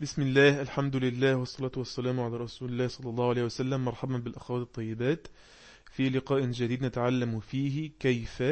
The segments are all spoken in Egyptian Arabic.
بسم الله الحمد لله والصلاة والسلام على رسول الله صلى الله عليه وسلم مرحبا بالأخوات الطيبات في لقاء جديد نتعلم فيه كيف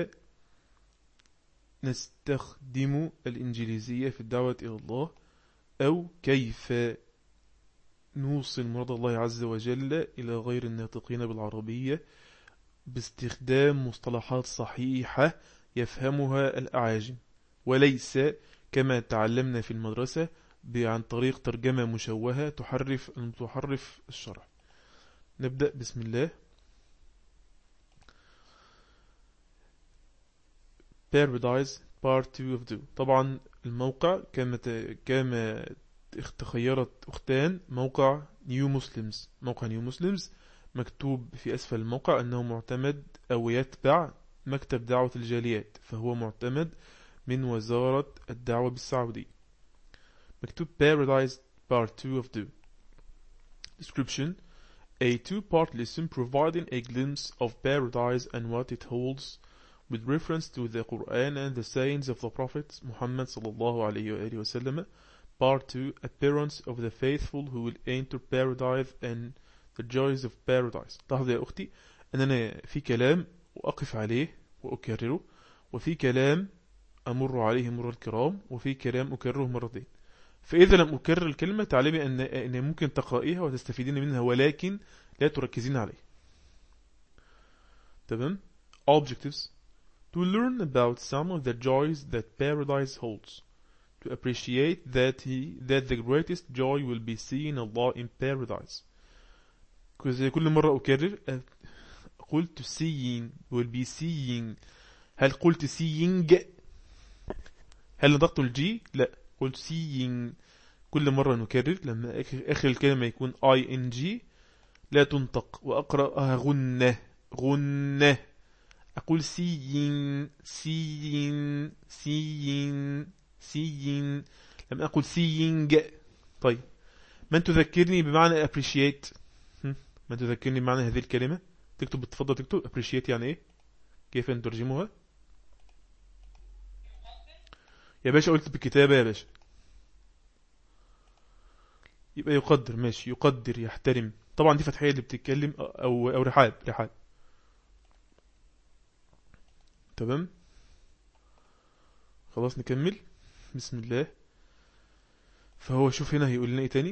نستخدم الإنجليزية في الدعوة إلى الله أو كيف نوصل مرضى الله عز وجل إلى غير الناطقين بالعربية باستخدام مصطلحات صحيحة يفهمها الأعاجم وليس كما تعلمنا في المدرسة عن طريق ترجمة مشوهة تحرف تحرف الشرع نبدأ بسم الله Paradise Part 2 of 2 طبعا الموقع كما كما تخيرت أختان موقع نيو مسلمز موقع نيو مسلمز مكتوب في أسفل الموقع أنه معتمد أو يتبع مكتب دعوة الجاليات فهو معتمد من وزارة الدعوة بالسعودية مكتوب Paradise Part 2 of 2 Description A two-part lesson providing a glimpse of paradise and what it holds with reference to the Quran and the sayings of the Prophet Muhammad sallallahu alayhi wa sallam. Part 2 Appearance of the faithful who will enter paradise and the joys of paradise. لاحظ يا أختي أن أنا في كلام وأقف عليه وأكرره وفي كلام أمر عليه مر الكرام وفي كلام أكرره مرتين فإذا لم أكرر الكلمة تعلمي أن, أن ممكن تقرأيها وتستفيدين منها ولكن لا تركزين عليه تمام Objectives To learn about some of the joys that paradise holds To appreciate that, he, that the greatest joy will be seeing Allah in paradise كل مرة أكرر قلت seeing will be seeing هل قلت seeing هل نطقت الجي لا قلت seeing كل مرة نكرر لما آخر الكلمة يكون ing لا تنطق وأقرأها غنة غنة أقول seeing seeing seeing seeing لما أقول seeing طيب من تذكرني بمعنى appreciate من تذكرني بمعنى هذه الكلمة تكتب بتفضل تكتب appreciate يعني ايه كيف نترجمها يا باشا قلت بالكتابة يا باشا يبقى يقدر ماشي يقدر يحترم طبعا دي فتحية اللي بتتكلم او او رحاب رحاب تمام خلاص نكمل بسم الله فهو شوف هنا هيقول لنا ايه تاني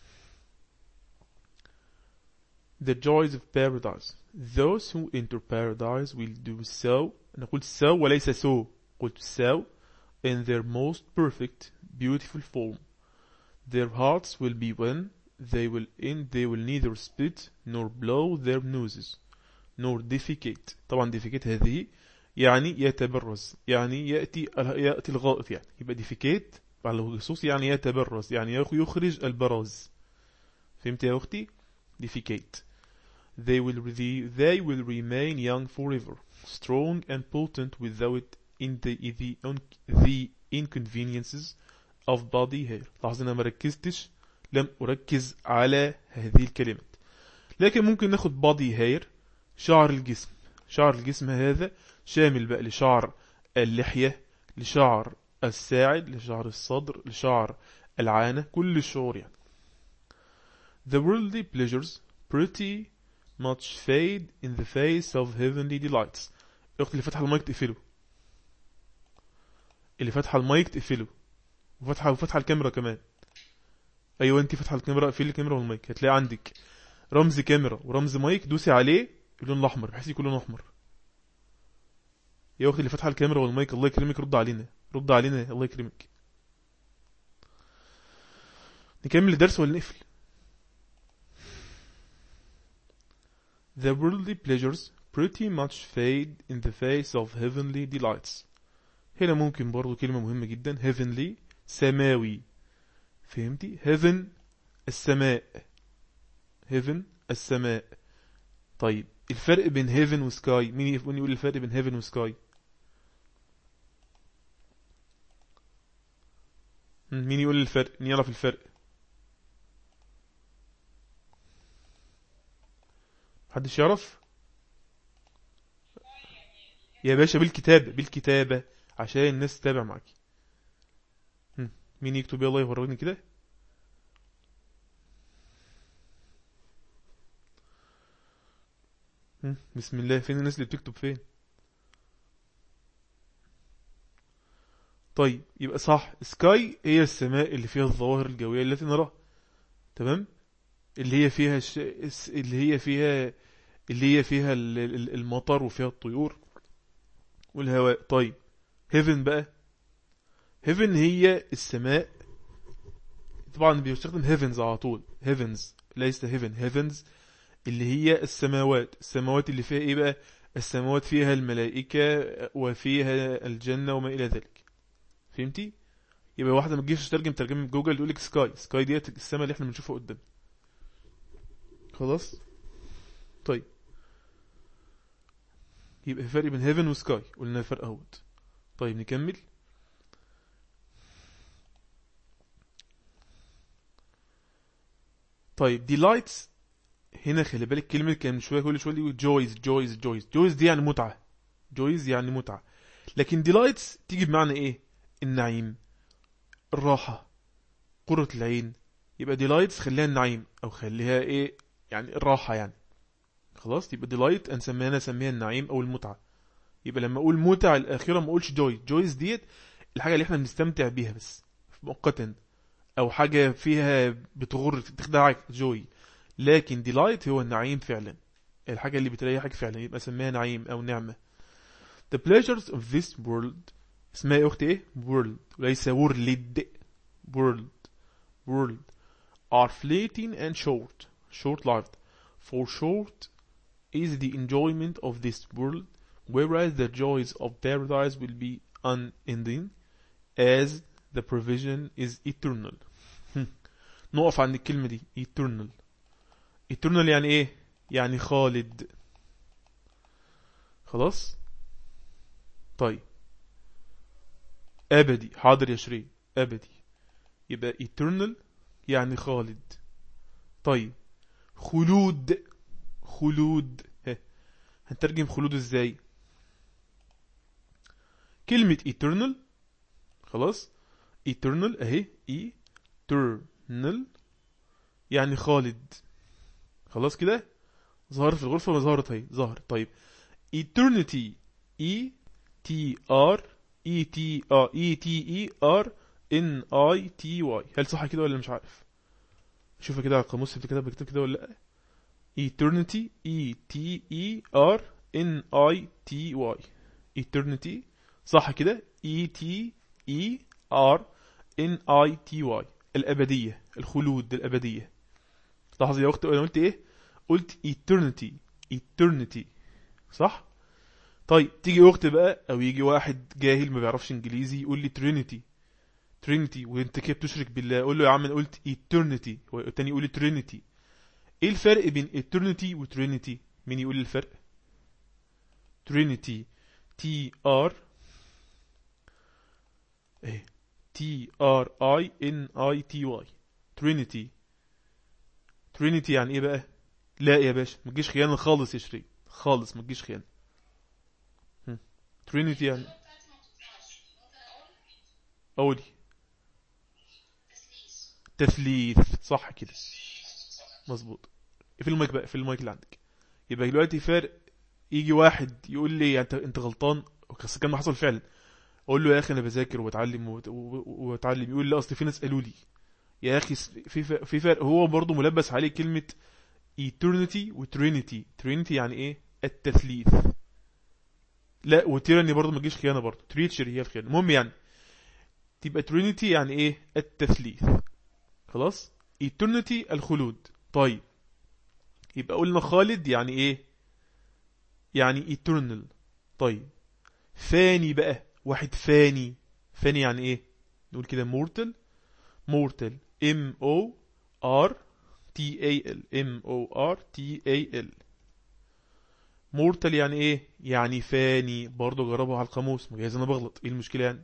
The joys of paradise Those who enter paradise will do so نقول so وليس so قلت so in their most perfect beautiful form Their hearts will be one they will in they will neither spit nor blow their noses nor defecate طبعا defecate هذه يعني يتبرز يعني يأتي يأتي الغائط يعني يبقى defecate على الخصوص يعني يتبرز يعني يخرج البراز فهمت يا أختي defecate they will they will remain young forever strong and potent without in the, the, the inconveniences of body hair لاحظ انا ما ركزتش لم اركز على هذه الكلمات لكن ممكن ناخد body hair شعر الجسم شعر الجسم هذا شامل بقى لشعر اللحية لشعر الساعد لشعر الصدر لشعر العانة كل الشعور يعني The worldly pleasures pretty much fade in the face of heavenly delights الاخت اللي فاتحه المايك تقفله اللي فاتحه المايك تقفله وفاتحه وفاتحه الكاميرا كمان ايوه انت فاتحه الكاميرا اقفلي الكاميرا والمايك هتلاقي عندك رمز كاميرا ورمز مايك دوسي عليه اللون الاحمر بحيث يكون لونه احمر يا اختي اللي فاتحه الكاميرا والمايك الله يكرمك رد علينا رد علينا الله يكرمك نكمل الدرس ولا نقفل The worldly pleasures pretty much fade in the face of heavenly delights هنا ممكن برضو كلمة مهمة جدا heavenly سماوي فهمتي heaven السماء heaven السماء طيب الفرق بين heaven وسكاي مين يقول الفرق بين heaven وسكاي مين يقول الفرق مين يعرف الفرق محدش يعرف يا باشا بالكتابة بالكتابة عشان الناس تتابع معاكي مين يكتب يلا يوروني كده هم، بسم الله فين الناس اللي بتكتب فين طيب يبقى صح سكاي هي السماء اللي فيها الظواهر الجوية التي نراها تمام اللي هي فيها الش... الس- اللي هي فيها اللي هي فيها ال- ال- المطر وفيها الطيور والهواء طيب هيفن بقى هيفن هي السماء طبعا بيستخدم هيفنز على طول هيفنز ليس هيفن هيفنز اللي هي السماوات السماوات اللي فيها ايه بقى السماوات فيها الملائكة وفيها الجنة وما إلى ذلك فهمتي يبقى واحدة ما تجيش تترجم ترجمة جوجل تقول لك سكاي سكاي ديت السماء اللي احنا بنشوفها قدام خلاص طيب يبقى في فرق بين هيفن وسكاي قلنا الفرق اهوت طيب نكمل طيب ديلايتس هنا خلي بالك كلمة كان من شوية كل شوية يقول جويز جويز جويز جويز دي يعني متعة جويز يعني متعة لكن ديلايتس تيجي بمعنى ايه النعيم الراحة قرة العين يبقى ديلايتس خليها النعيم او خليها ايه يعني الراحة يعني خلاص يبقى ديلايت نسميها انا اسميها النعيم او المتعة يبقى لما اقول متع الاخيرة ما اقولش جوي جويز ديت الحاجة اللي احنا بنستمتع بيها بس مؤقتا او حاجة فيها بتغر تخدعك جوي لكن ديلايت هو النعيم فعلا الحاجة اللي بتريحك فعلا يبقى سميها نعيم او نعمة The pleasures of this world اسمها يا اختي ايه world وليس world world world are fleeting and short short lived for short is the enjoyment of this world whereas the joys of paradise will be unending as the provision is eternal نقف عند الكلمة دي eternal eternal يعني ايه يعني خالد خلاص طيب أبدي حاضر يا شري أبدي يبقى eternal يعني خالد طيب خلود خلود ها. هنترجم خلود ازاي كلمة eternal خلاص eternal اهي eternal يعني خالد خلاص كده ظهر في الغرفة ما ظهرت اهي ظهر طيب eternity e t r e t a e t e r n i t y هل صح كده ولا مش عارف شوفها كده على القاموس انت كده بكتب كده ولا لا eternity e t e r n i t y eternity صح كده e t e r n i t y الأبدية الخلود الأبدية لاحظ يا أختي أنا قلت إيه قلت eternity eternity صح طيب تيجي أخت بقى أو يجي واحد جاهل ما بيعرفش إنجليزي يقول لي trinity trinity وانت كده بتشرك بالله اقول له يا عم انا قلت eternity والتاني يقول لي trinity ايه الفرق بين eternity و trinity مين يقول لي الفرق trinity T R ايه T R I N I T Y trinity trinity يعني ايه بقى لا يا باشا ما تجيش خيانة خالص يا شريك خالص ما تجيش خيانة هم. trinity يعني قولي تثليث صح كده مظبوط في المايك بقى في المايك اللي عندك يبقى دلوقتي فرق يجي واحد يقول لي انت انت غلطان بس كان ما حصل فعلا اقول له يا اخي انا بذاكر وبتعلم وبت- و- وبتعلم يقول لي اصل في ناس قالوا لي يا اخي س- في ف- في فرق هو برضه ملبس عليه كلمه eternity و trinity trinity يعني ايه التثليث لا وتيراني برضه ما تجيش خيانه برضه تريتشر هي الخيانه المهم يعني تبقى trinity يعني ايه التثليث خلاص eternity الخلود طيب يبقى قلنا خالد يعني ايه يعني eternal طيب فاني بقى واحد فاني فاني يعني ايه نقول كده mortal mortal M O R T A L M O R T A L mortal يعني ايه يعني فاني برضه جربها على القاموس مجهز انا بغلط ايه المشكلة يعني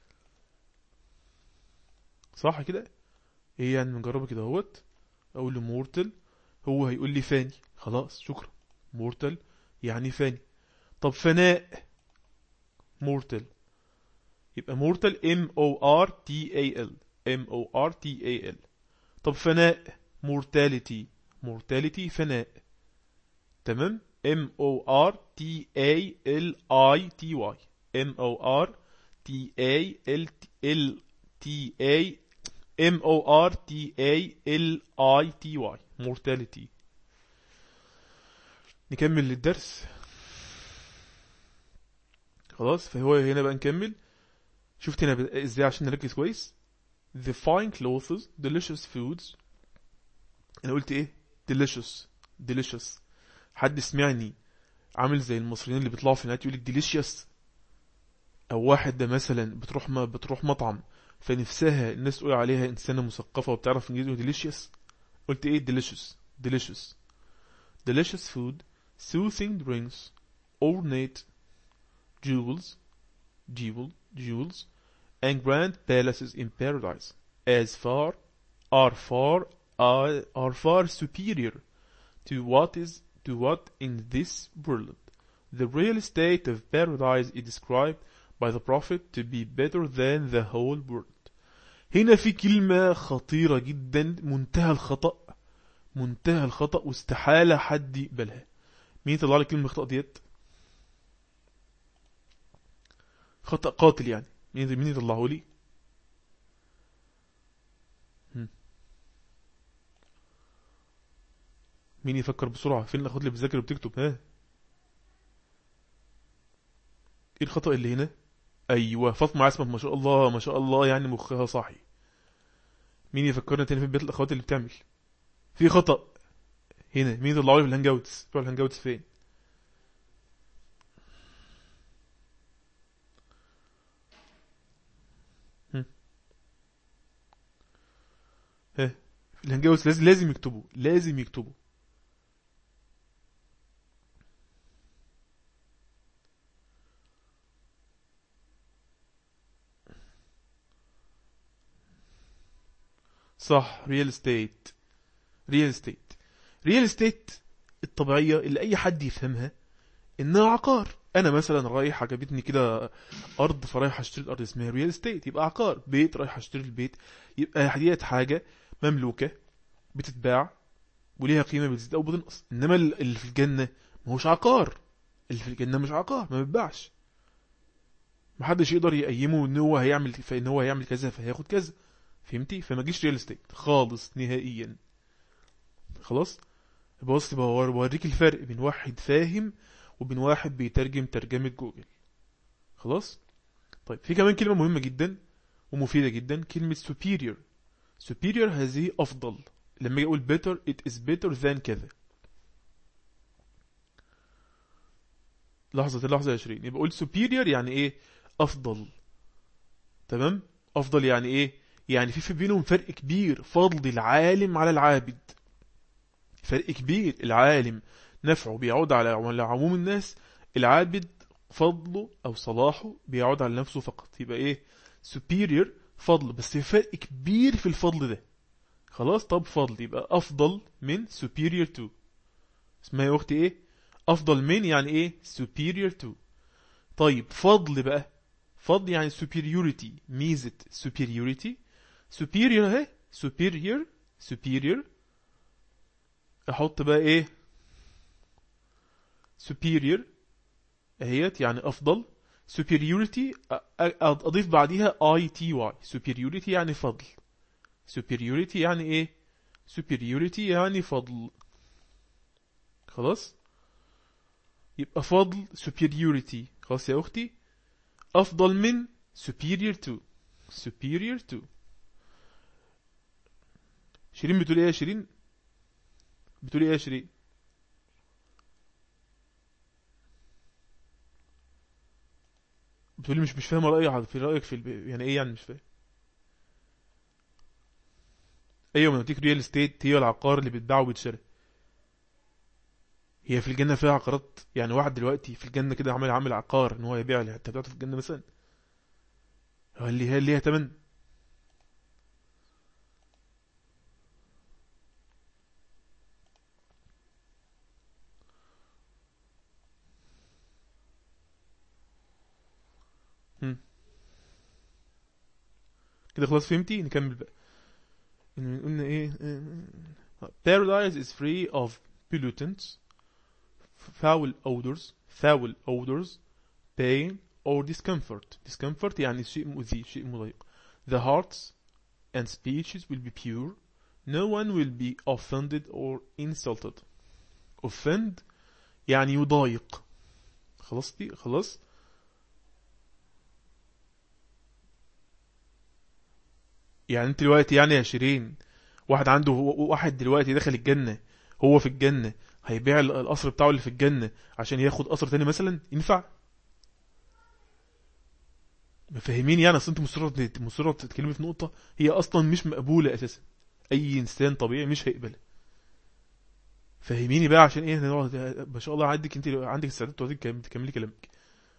صح كده ايه يعني نجربه كده اهوت اقول له مورتل هو هيقول لي فاني خلاص شكرا مورتل يعني فاني طب فناء مورتل يبقى مورتل ام او ار تي اي ال ام او ار تي اي ال طب فناء مورتاليتي مورتاليتي فناء تمام M O R T A L I T Y M O R T A L L T A M O R T A L I T Y mortality نكمل الدرس خلاص فهو هنا بقى نكمل شفت هنا ب- ازاي عشان نركز كويس the fine clothes delicious foods انا قلت ايه delicious delicious حد سمعني عامل زي المصريين اللي بيطلعوا في النهاية يقول لك delicious او واحد ده مثلا بتروح ما بتروح مطعم فنفسها الناس تقول عليها انسانه مثقفه وبتعرف انجليزي delicious قلت ايه delicious delicious delicious food soothing drinks ornate jewels jewel jewels and grand palaces in paradise as far are far are, are far superior to what is to what in this world the real state of paradise is described by the prophet to be better than the whole world هنا في كلمة خطيرة جدا منتهى الخطأ منتهى الخطأ واستحالة حد يقبلها مين يطلع لي كلمة خطأ ديت خطأ قاتل يعني مين مين يطلعه لي هم. مين يفكر بسرعة فين الاخوات اللي بتذاكر وبتكتب ها ايه الخطأ اللي هنا ايوه فاطمة عصمت ما شاء الله ما شاء الله يعني مخها صاحي مين يفكرنا تاني في بيت الاخوات اللي بتعمل في خطأ هنا مين يطلعوا لي في الهانج اوتس بتوع الهانج اوتس فين هم. ها في الهانج اوتس لازم لازم يكتبوا لازم يكتبوا صح ريال استيت ريال استيت ريال استيت الطبيعية اللي أي حد يفهمها إنها عقار أنا مثلا رايح عجبتني كده أرض فرايح أشتري الأرض اسمها ريال استيت يبقى عقار بيت رايح أشتري البيت يبقى ديت حاجة مملوكة بتتباع وليها قيمة بتزيد أو بتنقص إنما اللي في الجنة ما هوش عقار اللي في الجنة مش عقار ما بيتباعش محدش يقدر يقيمه ان هو هيعمل فان هو هيعمل كذا فهياخد كذا فهمتي فما جيش ريال استيت خالص نهائيا خلاص بص بور- بوريك الفرق بين واحد فاهم وبين واحد بيترجم ترجمة جوجل خلاص طيب في كمان كلمة مهمة جدا ومفيدة جدا كلمة superior superior هذه أفضل لما أجي أقول better it is better than كذا لحظة لحظة 20 يبقى أقول superior يعني إيه أفضل تمام أفضل يعني إيه يعني في في بينهم فرق كبير فضل العالم على العابد فرق كبير العالم نفعه بيعود على على عموم الناس العابد فضله او صلاحه بيعود على نفسه فقط يبقى ايه superior فضل بس في فرق كبير في الفضل ده خلاص طب فضل يبقى افضل من superior to اسمها يا اختي ايه افضل من يعني ايه superior to طيب فضل بقى فضل يعني superiority ميزة superiority superior اهي superior superior احط بقى ايه superior اهيت يعني افضل superiority أ- أ- اضيف بعديها اي تي واي superiority يعني فضل superiority يعني ايه superiority يعني فضل خلاص يبقى فضل superiority خلاص يا اختي افضل من superior to superior to شيرين بتقول ايه يا شيرين بتقول ايه يا شيرين بتقولي مش مش فاهم رأيي في رأيك في الب... يعني ايه يعني مش فاهم ايوه ما قلتلك ريال استيت هي العقار اللي بيتباع وبيتشرى هي في الجنة فيها عقارات يعني واحد دلوقتي في الجنة كده عامل عامل عقار ان هو يبيع الحتة بتاعته في الجنة مثلا هو اللي هي اللي هي تمن هم. كده خلاص فهمتي نكمل بقى إن قلنا ايه paradise is free of pollutants foul odors foul odors pain or discomfort discomfort يعني شيء مؤذي شيء مضايق the hearts and speeches will be pure no one will be offended or insulted offend يعني يضايق خلاص دي خلاص يعني انت دلوقتي يعني يا شيرين واحد عنده واحد دلوقتي دخل الجنة هو في الجنة هيبيع القصر بتاعه اللي في الجنة عشان ياخد قصر تاني مثلا ينفع مفهمين يعني اصل انت مصرة مصرة تتكلمي في نقطة هي اصلا مش مقبولة اساسا اي انسان طبيعي مش هيقبلها فهميني بقى عشان ايه ما شاء الله عندك انت عندك استعداد تقعدي تكملي كلامك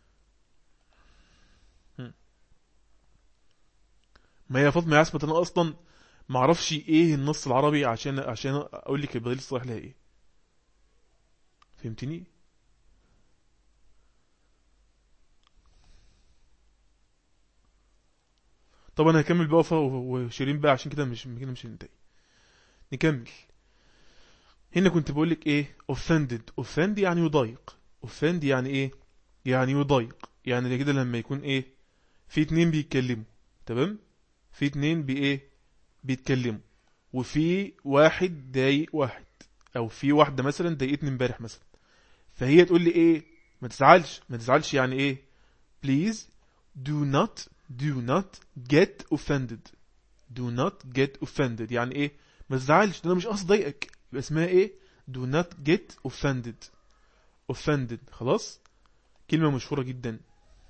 ما هي فاطمه يا عصمت انا اصلا ما اعرفش ايه النص العربي عشان عشان اقول لك البديل الصحيح لها ايه فهمتني طب انا هكمل بقى وشيرين بقى عشان كده مش كده مش هننتهي نكمل هنا كنت بقول لك ايه offended offend يعني يضايق offend يعني ايه يعني يضايق يعني كده لما يكون ايه في اتنين بيتكلموا تمام في اتنين بايه بيتكلموا وفي واحد ضايق واحد او في واحده مثلا ضايقتني امبارح مثلا فهي تقول لي ايه ما تزعلش ما تزعلش يعني ايه please do not do not get offended do not get offended يعني ايه ما تزعلش ده انا مش قصدي اضايقك يبقى اسمها ايه do not get offended offended خلاص كلمة مشهورة جدا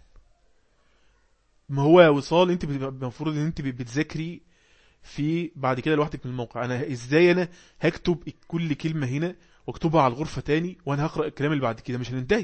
ما هو يا وصال انت المفروض ان انت بتذاكري في بعد كده لوحدك من الموقع انا ازاي انا هكتب كل كلمة هنا واكتبها على الغرفة تاني وانا هقرأ الكلام اللي بعد كده مش هننتهي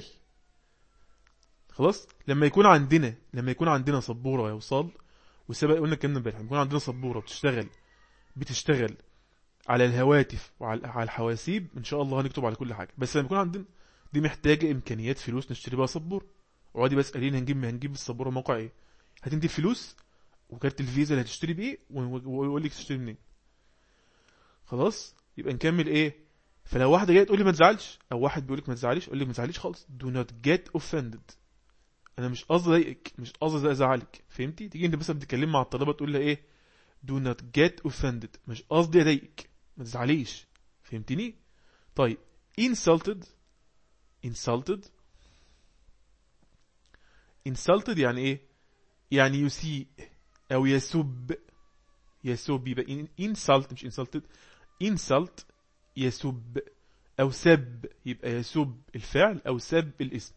خلاص لما يكون عندنا لما يكون عندنا سبورة يا وصال وسبق قلنا الكلام امبارح يكون عندنا سبورة بتشتغل بتشتغل على الهواتف وعلى الحواسيب ان شاء الله هنكتب على كل حاجة بس لما يكون عندنا دي محتاجة امكانيات فلوس نشتري بها سبورة اقعدي بس قليل هنجيب هنجيب السبورة موقع ايه هتدي الفلوس وكارت الفيزا اللي هتشتري بيه ويقول لك تشتري منين خلاص يبقى نكمل ايه فلو واحده جايه تقول لي ما تزعلش او واحد بيقول لك ما تزعليش قول لي ما تزعليش خالص do not get offended انا مش قصدي اضايقك مش قصدي ازعلك فهمتي تيجي انت بس بتتكلم مع الطلبه تقول لها ايه do not get offended مش قصدي اضايقك ما تزعليش فهمتني طيب insulted insulted insulted يعني ايه يعني يسيء او يسب يسب يبقى insult مش insulted insult يسب او سب يبقى يسب الفعل او سب الاسم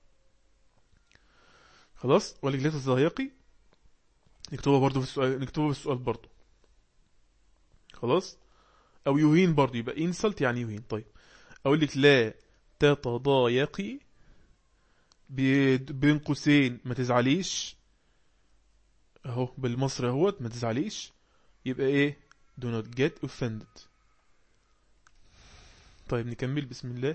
خلاص ولجلات الزهيقي نكتبها برضو في السؤال نكتبها في السؤال برضو خلاص او يهين برضو يبقى insult يعني يهين طيب اقول لك لا تتضايقي بين قوسين ما تزعليش اهو بالمصري اهوت ما تزعليش يبقى ايه do not get offended طيب نكمل بسم الله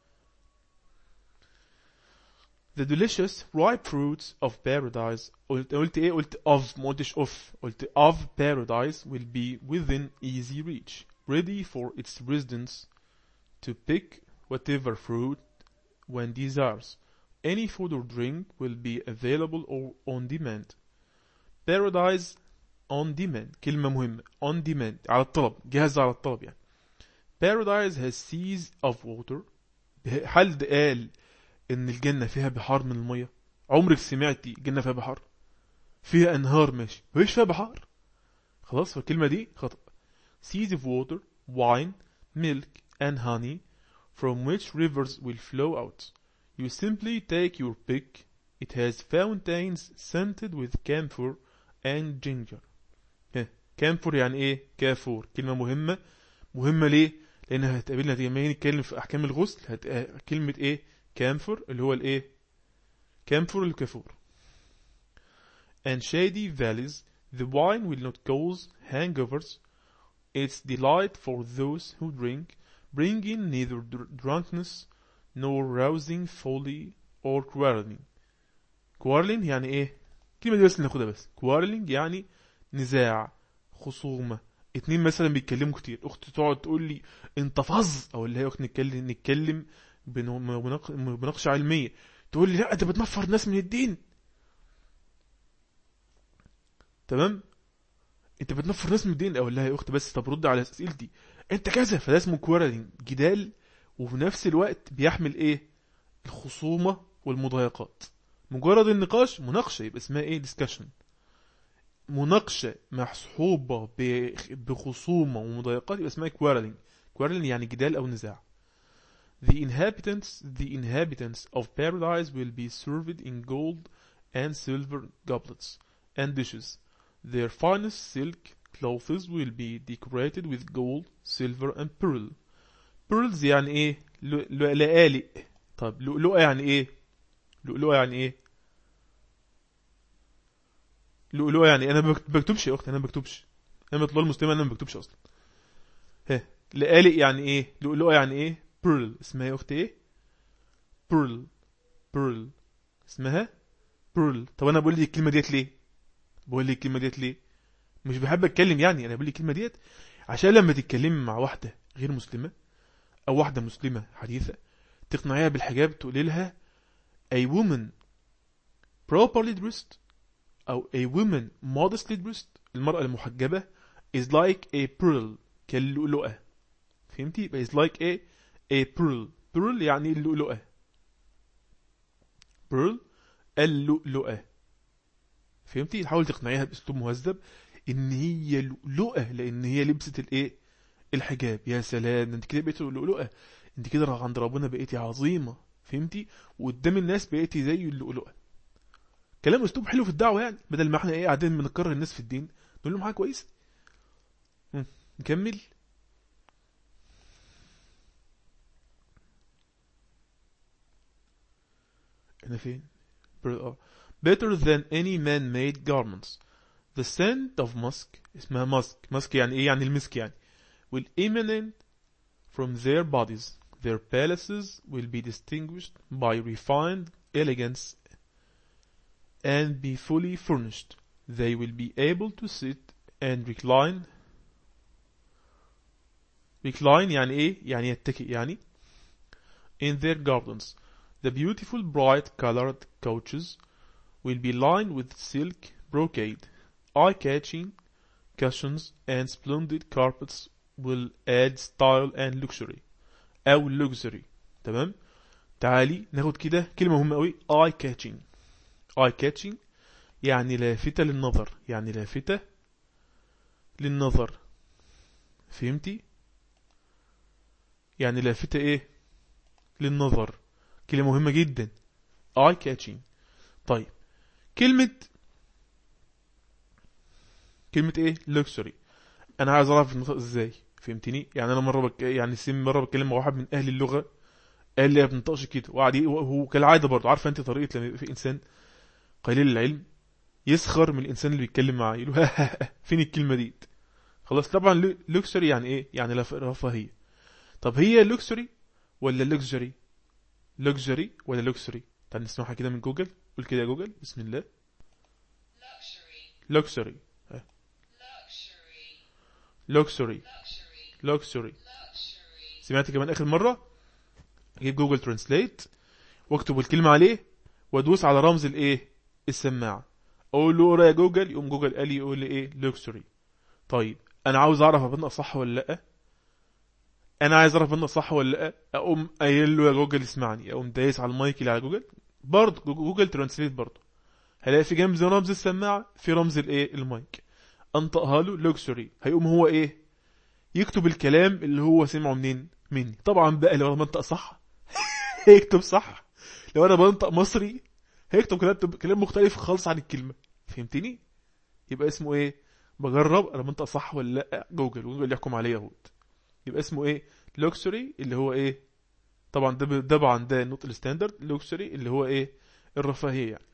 The delicious ripe fruits of paradise قلت, قلت ايه قلت of ما قلتش of قلت of paradise will be within easy reach ready for its residents to pick whatever fruit when desires any food or drink will be available or on demand paradise on demand كلمة مهمة on demand على الطلب جهاز على الطلب يعني paradise has seas of water هل ده قال ان الجنة فيها بحار من المية عمرك سمعتي الجنة فيها بحار فيها انهار ماشي مفيش فيها بحار خلاص فالكلمة دي خطأ seas of water wine milk and honey from which rivers will flow out you simply take your pick it has fountains scented with camphor and ginger كامفور يعني ايه كافور كلمة مهمة مهمة ليه لانها هتقابلنا لما نتكلم في احكام الغسل هت... كلمة ايه كامفور اللي هو الايه كامفور الكافور and shady valleys the wine will not cause hangovers it's delight for those who drink bringing neither drunkenness nor rousing folly or quarreling quarreling يعني ايه الكلمة دي بس ناخدها بس quarreling يعني نزاع خصومة اتنين مثلا بيتكلموا كتير اختي تقعد تقول لي انت فظ او اللي هي اخت نتكلم نتكلم بمناقشه علميه تقول لي لا انت بتنفر ناس من الدين تمام انت بتنفر ناس من الدين اقول لها يا اخت بس طب رد على اسئلتي انت كذا فده اسمه كوارلينج جدال وفي نفس الوقت بيحمل ايه الخصومه والمضايقات مجرد النقاش مناقشه يبقى اسمها ايه ديسكشن مناقشه مصحوبه بخصومه ومضايقات يبقى اسمها كوارلينج كوارلينج يعني جدال او نزاع The inhabitants, the inhabitants of paradise will be served in gold and silver goblets and dishes. Their finest silk clothes will be decorated with gold, silver and pearl. Pearls يعني ايه؟ لآلئ. طب لؤلؤة يعني ايه؟ لؤلؤة يعني ايه؟ لؤلؤة يعني انا ما بكتبش يا اختي انا ما بكتبش. انا بطلع المسلمة انا ما بكتبش اصلا. ها لآلئ يعني ايه؟ لؤلؤة يعني ايه؟ pearl اسمها يا اختي ايه؟ pearl pearl اسمها pearl طب انا بقول لي الكلمة ديت ليه؟ بقول لي الكلمة ديت ليه؟ مش بحب اتكلم يعني انا بقول لي الكلمة ديت عشان لما تتكلمي مع واحدة غير مسلمة او واحدة مسلمة حديثة تقنعيها بالحجاب تقولي لها a woman properly dressed او a woman modestly dressed المرأة المحجبة is like a pearl كاللؤلؤة فهمتي يبقى is like a a pearl pearl يعني اللؤلؤة pearl اللؤلؤة فهمتي حاول تقنعيها باسلوب مهذب ان هي لؤلؤة لان هي لبست الايه الحجاب يا سلام انت كده بقيتي لؤلؤة انت كده عند ربنا بقيتي عظيمة فهمتي وقدام الناس بقيتي زي اللؤلؤة كلام اسلوب حلو في الدعوة يعني بدل ما احنا ايه قاعدين بنكرر الناس في الدين نقول لهم حاجة كويسة نكمل احنا فين better than any man-made garments the scent of musk اسمها musk musk يعني ايه يعني المسك يعني will emanate from their bodies their palaces will be distinguished by refined elegance and be fully furnished they will be able to sit and recline recline يعني ايه يعني يتكئ يعني in their gardens the beautiful bright colored couches will be lined with silk brocade eye-catching cushions and splendid carpets will add style and luxury أو luxury تمام تعالي ناخد كده كلمة مهمة قوي eye catching eye catching يعني لافتة للنظر يعني لافتة للنظر فهمتي يعني لافتة ايه للنظر كلمة مهمة جدا eye catching طيب كلمة كلمة ايه luxury انا عايز اعرف النطق ازاي فهمتني يعني انا مره بك... يعني سيم مره بتكلم مع واحد من اهل اللغه قال لي ما بنطقش كده وقعد هو كالعاده برضه عارفه انت طريقه لما يبقى في انسان قليل العلم يسخر من الانسان اللي بيتكلم معاه يقول له فين الكلمه دي خلاص طبعا لوكسري يعني ايه يعني رفاهيه طب هي لوكسري ولا لوكسجري لوكسجري ولا لوكسري تعال نسمعها كده من جوجل قول كده يا جوجل بسم الله لوكسري لوكسري لوكسري سمعت كمان اخر مرة اجيب جوجل ترانسليت واكتب الكلمة عليه وادوس على رمز الايه السماعة اقول له اقرا يا جوجل يقوم جوجل قال لي يقول لي ايه لوكسري طيب انا عاوز اعرف ابنى صح ولا لا انا عايز اعرف ابنى صح ولا لا اقوم قايل له يا جوجل اسمعني اقوم دايس على المايك اللي على جوجل برضه جوجل ترانسليت برضه هلاقي في جنب رمز السماعة في رمز الايه المايك انطقها له لوكسوري هيقوم هو ايه يكتب الكلام اللي هو سمعه منين مني طبعا بقى لو انا بنطق صح هيكتب صح لو انا بنطق مصري هيكتب كلام كلام مختلف خالص عن الكلمة فهمتني يبقى اسمه ايه بجرب انا بنطق صح ولا لا جوجل وجوجل يحكم عليه اهوت يبقى اسمه ايه لوكسوري اللي هو ايه طبعا ده طبعا ده النطق الستاندرد لوكسوري اللي هو ايه الرفاهية يعني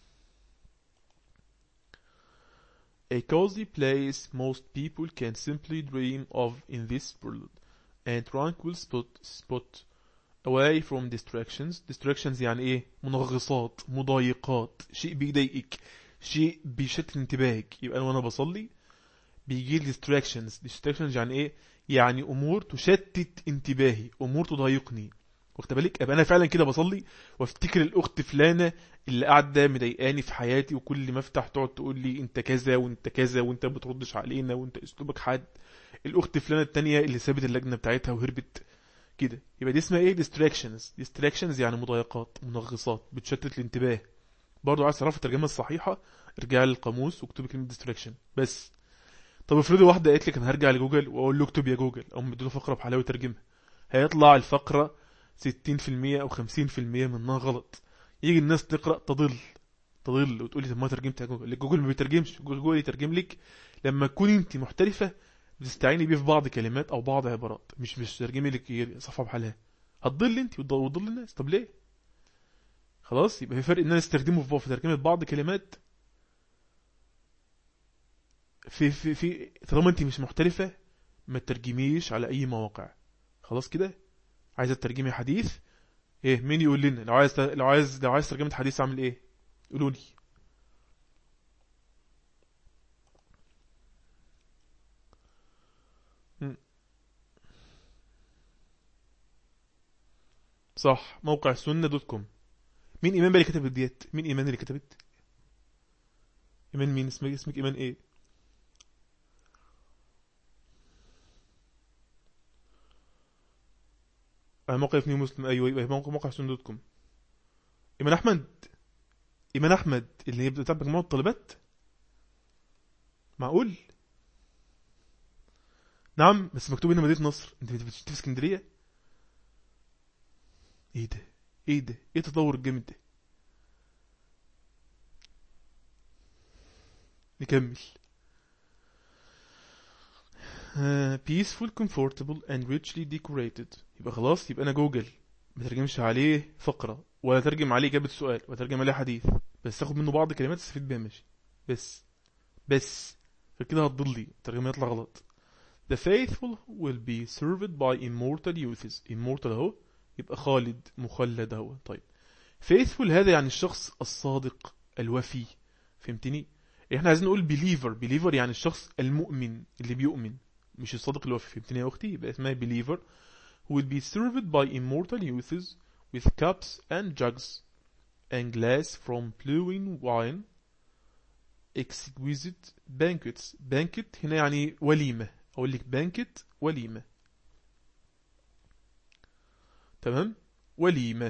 A cozy place most people can simply dream of in this world. A tranquil spot, spot away from distractions. Distractions يعني ايه؟ منغصات، مضايقات، شيء بيضايقك، شيء بيشتت انتباهك. يبقى انا وانا بصلي بيجي لي distractions. distractions يعني ايه؟ يعني امور تشتت انتباهي، امور تضايقني. واخد بالك ابقى انا فعلا كده بصلي وافتكر الاخت فلانه اللي قاعده مضايقاني في حياتي وكل ما افتح تقعد تقول لي انت كذا وانت كذا وانت ما بتردش علينا وانت اسلوبك حاد الاخت فلانه التانية اللي سابت اللجنه بتاعتها وهربت كده يبقى دي اسمها ايه distractions distractions يعني مضايقات منغصات بتشتت الانتباه برضو عايز تعرف الترجمه الصحيحه ارجع للقاموس واكتب كلمه distraction بس طب افرضي واحده قالت لك انا هرجع لجوجل واقول له اكتب يا جوجل او مديله فقره بحلاوه ترجمها هيطلع الفقره 60% او 50% منها غلط يجي الناس تقرا تضل تضل وتقول لي طب ما ترجمت يا جوجل جوجل ما بيترجمش جوجل يترجم لك لما تكوني انت محترفه بتستعيني بيه في بعض كلمات او بعض عبارات مش مش ترجمي لك صفحه بحالها هتضل انت وتضل وتضل الناس طب ليه خلاص يبقى في فرق ان انا استخدمه في في ترجمه بعض كلمات في في في طالما انت مش محترفه ما تترجميش على اي مواقع خلاص كده عايزه تترجمي حديث ايه مين يقول لنا لو عايز لو عايز لو عايز ترجمه حديث اعمل ايه قولوا لي صح موقع سنة دوت كوم مين ايمان بقى اللي كتبت ديت مين ايمان اللي كتبت ايمان مين اسمك اسمك ايمان ايه على موقع ابن مسلم ايوه يبقى موقع موقع سنة دوت كوم ايمان احمد ايمان احمد اللي هي بتاع مجموعة الطالبات معقول نعم بس مكتوب هنا مدينة نصر انت بتشتي في اسكندرية ايه ده ايه ده ايه التطور الجامد ده نكمل uh, peaceful comfortable and richly decorated يبقى خلاص يبقى انا جوجل ما ترجمش عليه فقرة ولا ترجم عليه اجابة سؤال ولا ترجم عليه حديث بس تاخد منه بعض كلمات تستفيد بيها ماشي بس بس فكده هتضلي الترجمة يطلع غلط The faithful will be served by immortal youths immortal اهو يبقى خالد مخلد اهو طيب faithful هذا يعني الشخص الصادق الوفي فهمتني احنا عايزين نقول believer believer يعني الشخص المؤمن اللي بيؤمن مش الصادق الوفي فهمتني يا اختي يبقى اسمها believer who will be served by immortal youths with cups and jugs and glass from flowing wine exquisite banquets banquet هنا يعني وليمة اقول لك banquet وليمة تمام وليمة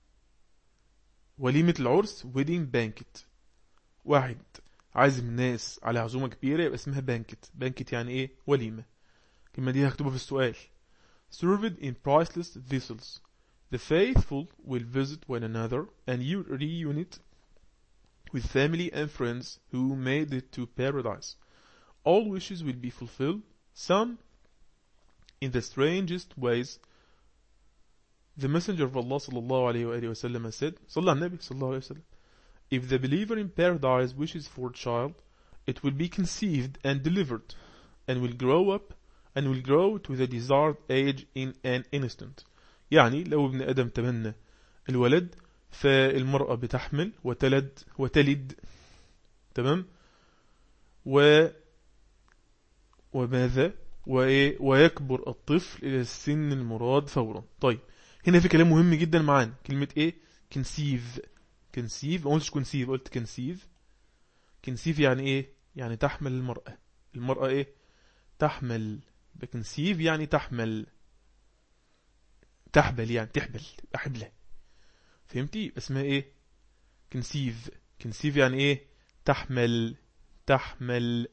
وليمة العرس wedding banquet واحد عازم الناس على عزومة كبيرة يبقى اسمها بانكت بانكت يعني ايه وليمة الكلمة دي هكتبها في السؤال served in priceless vessels the faithful will visit one another and you reunite with family and friends who made it to paradise all wishes will be fulfilled some in the strangest ways The messenger of Allah sallallahu alayhi wa sallam said, صلى على النبي صلى الله عليه وسلم, If the believer in paradise wishes for a child, it will be conceived and delivered, and will grow up, and will grow to the desired age in an instant. يعني لو ابن آدم تمنى الولد فالمرأة بتحمل وتلد وتلد تمام و وماذا ويكبر الطفل إلى السن المراد فورا طيب هنا في كلام مهم جدا معانا كلمة ايه كنسيف كنسيف ما قلتش كنسيف قلت كنسيف كنسيف يعني ايه يعني تحمل المرأة المرأة ايه تحمل بكنسيف يعني تحمل تحبل يعني تحبل حبلة فهمتي اسمها ايه كنسيف كنسيف يعني ايه تحمل تحمل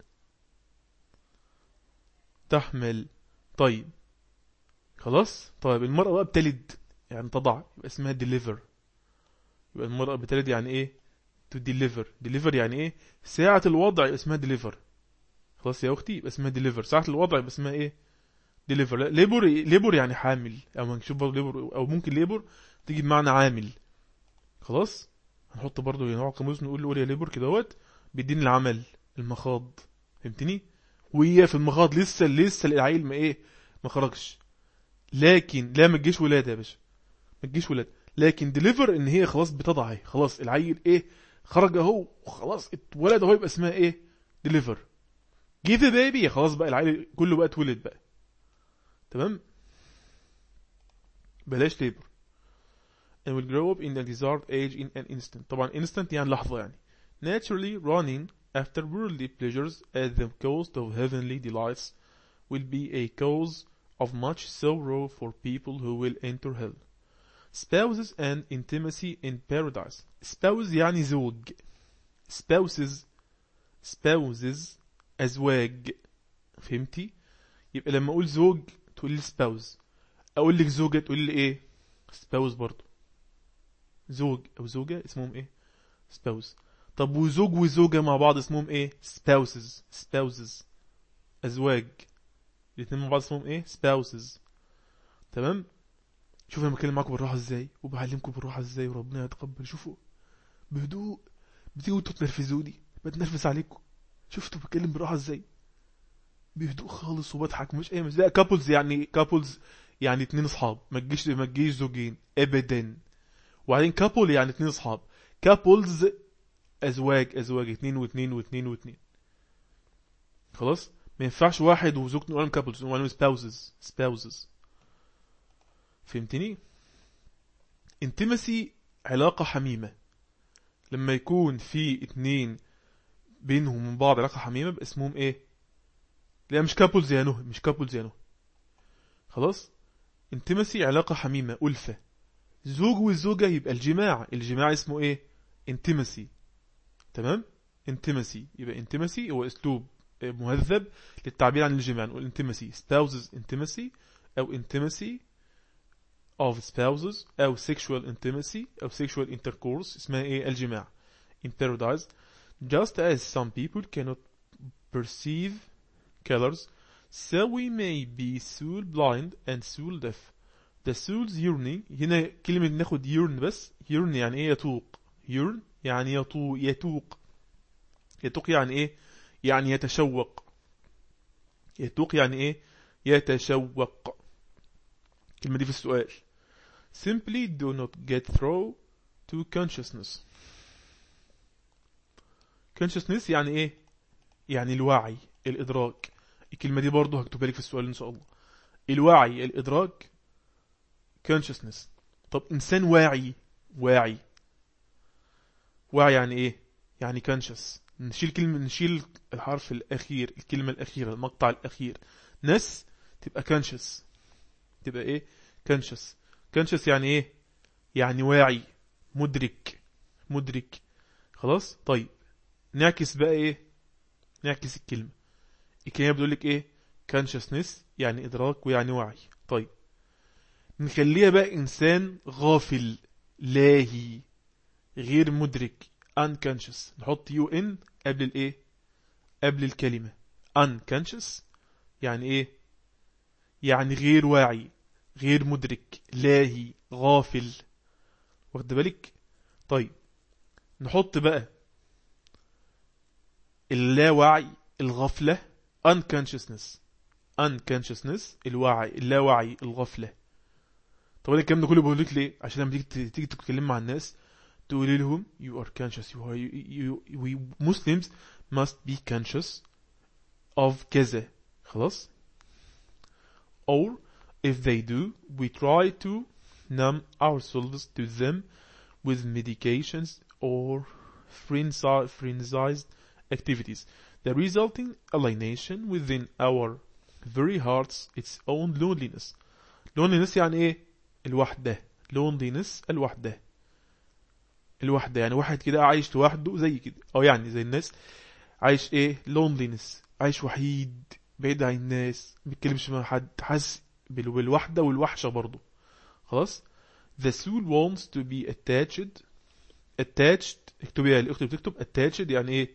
تحمل طيب خلاص طيب المرأة بقى بتلد يعني تضع يبقى اسمها deliver يبقى المرأة بتلد يعني ايه to deliver deliver يعني ايه ساعة الوضع يبقى اسمها deliver خلاص يا اختي يبقى اسمها deliver ساعة الوضع يبقى اسمها ايه deliver لا labor labor يعني حامل او نشوف برضه labor او ممكن labor تيجي بمعنى عامل خلاص هنحط برضه نوع قاموس نقول له يا labor كده اهوت بيديني العمل المخاض فهمتني وهي في المخاض لسه لسه العيل ما ايه ما خرجش لكن لا ما تجيش ولاده يا باشا ما تجيش ولاده لكن ديليفر ان هي خلاص بتضع اهي خلاص العيل ايه خرج اهو وخلاص اتولد اهو يبقى اسمها ايه ديليفر جيف ذا بيبي خلاص بقى العيل كله بقى اتولد بقى تمام بلاش ليبر and will grow up in the desired age in an instant طبعا instant يعني لحظة يعني naturally running after worldly pleasures at the cost of heavenly delights will be a cause of much sorrow for people who will enter hell spouses and intimacy in paradise spouse يعني زوج spouses spouses أزواج فهمتي يبقى لما أقول زوج تقول لي spouse أقول لك زوجة تقول لي إيه spouse برضو زوج أو زوجة اسمهم إيه spouse طب وزوج وزوجة مع بعض اسمهم إيه spouses spouses أزواج الاتنين مع بعض اسمهم إيه spouses تمام شوفوا انا بتكلم معاكم بالراحه ازاي وبعلمكم بالراحه ازاي وربنا يتقبل شوفوا بهدوء بتيجوا انتوا تنرفزوني بتنرفز عليكم شفتوا بتكلم بالراحه ازاي بهدوء خالص وبضحك مش ايه مش لا كابلز يعني كابلز يعني اتنين اصحاب ما تجيش ما تجيش زوجين ابدا وبعدين كابل يعني اتنين اصحاب كابلز ازواج ازواج اتنين واتنين واتنين واتنين خلاص ما ينفعش واحد وزوجته نقول كابلز نقول سباوزز سباوزز فهمتني انتمسي علاقة حميمة لما يكون في اتنين بينهم من بعض علاقة حميمة باسمهم ايه لا مش كابلز يا نهى مش كابلز يا نهى خلاص انتمسي علاقة حميمة ألفة زوج والزوجة يبقى الجماع الجماع اسمه ايه انتمسي تمام انتمسي يبقى انتمسي هو اسلوب مهذب للتعبير عن الجماع نقول انتمسي spouses intimacy او intimacy of spouses أو sexual intimacy أو sexual intercourse اسمها إيه الجماع in paradise just as some people cannot perceive colors so we may be soul blind and soul deaf the soul's yearning هنا كلمة ناخد yearn بس yearn يعني إيه يتوق yearn يعني يطو يتوق يتوق يعني إيه يعني يتشوق يتوق يعني إيه يتشوق الكلمة دي في السؤال simply do not get through to consciousness consciousness يعني ايه يعني الوعي الادراك الكلمة دي برضو هكتبها لك في السؤال ان شاء الله الوعي الادراك consciousness طب انسان واعي واعي واعي يعني ايه يعني conscious نشيل كلمة نشيل الحرف الأخير الكلمة الأخيرة المقطع الأخير نس تبقى conscious تبقى ايه conscious conscious يعني ايه يعني واعي مدرك مدرك خلاص طيب نعكس بقى ايه نعكس الكلمة الكلمة بتقول لك ايه consciousness يعني ادراك ويعني وعي طيب نخليها بقى انسان غافل لاهي غير مدرك unconscious نحط يو ان قبل الايه قبل الكلمة unconscious يعني ايه يعني غير واعي غير مدرك لاهي غافل واخد بالك طيب نحط بقى اللاوعي الغفلة unconsciousness unconsciousness الوعي اللاوعي الغفلة طب الكلام ده كله بقول لك ليه عشان لما تيجي تيجي تتكلم مع الناس تقولي لهم you are conscious you are you, you, we Muslims must be conscious of كذا خلاص or if they do we try to numb ourselves to them with medications or frenzied activities the resulting alienation within our very hearts its own loneliness loneliness يعني ايه الوحدة loneliness الوحدة الوحدة يعني واحد كده عايش لوحده زي كده او يعني زي الناس عايش ايه loneliness عايش وحيد بعيد عن الناس ما بيتكلمش مع حد حاسس بالوحدة والوحشة برضه خلاص the soul wants to be attached attached اكتبيها الاخت بتكتب attached يعني ايه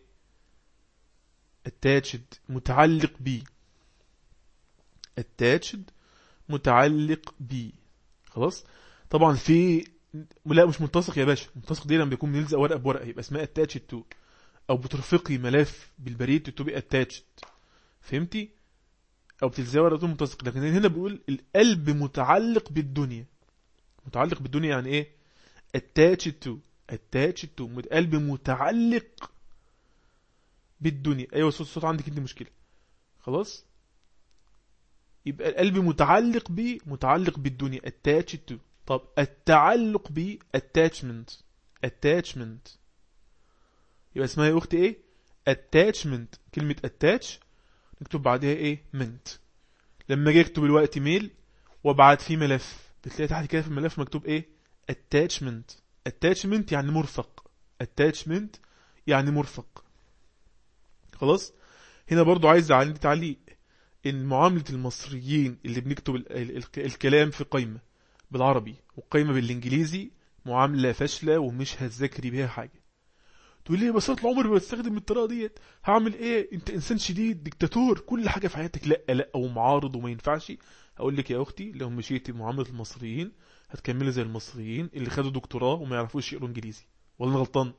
attached متعلق بيه attached متعلق بيه خلاص طبعا في لا مش متسق يا باشا متسق دي لما بيكون بنلزق ورقه بورقه يبقى اسمها attached to او بترفقي ملف بالبريد تبقى attached فهمتي او بتلزقي ورقه متسق لكن هنا بيقول القلب متعلق بالدنيا متعلق بالدنيا يعني ايه attached to attached to القلب متعلق بالدنيا ايوه الصوت الصوت عندك انت مشكله خلاص يبقى القلب متعلق بيه متعلق بالدنيا attached to طب التعلق ب attachment attachment يبقى اسمها يا اختي ايه attachment كلمة attach نكتب بعدها ايه mint لما اجي اكتب الوقت ميل وابعت فيه ملف بتلاقي تحت كده في الملف مكتوب ايه attachment attachment يعني مرفق attachment يعني مرفق خلاص هنا برضو عايز عندي تعليق ان معاملة المصريين اللي بنكتب ال ال ال الكلام في قائمة بالعربي وقائمة بالانجليزي معاملة فاشلة ومش هتذاكري بيها حاجة تقول لي بس طول عمري بستخدم الطريقة ديت هعمل ايه انت انسان شديد ديكتاتور كل حاجة في حياتك لا لا ومعارض وما ينفعش اقول لك يا اختي لو مشيتي معاملة المصريين هتكملي زي المصريين اللي خدوا دكتوراه وما يعرفوش يقروا انجليزي ولا انا غلطان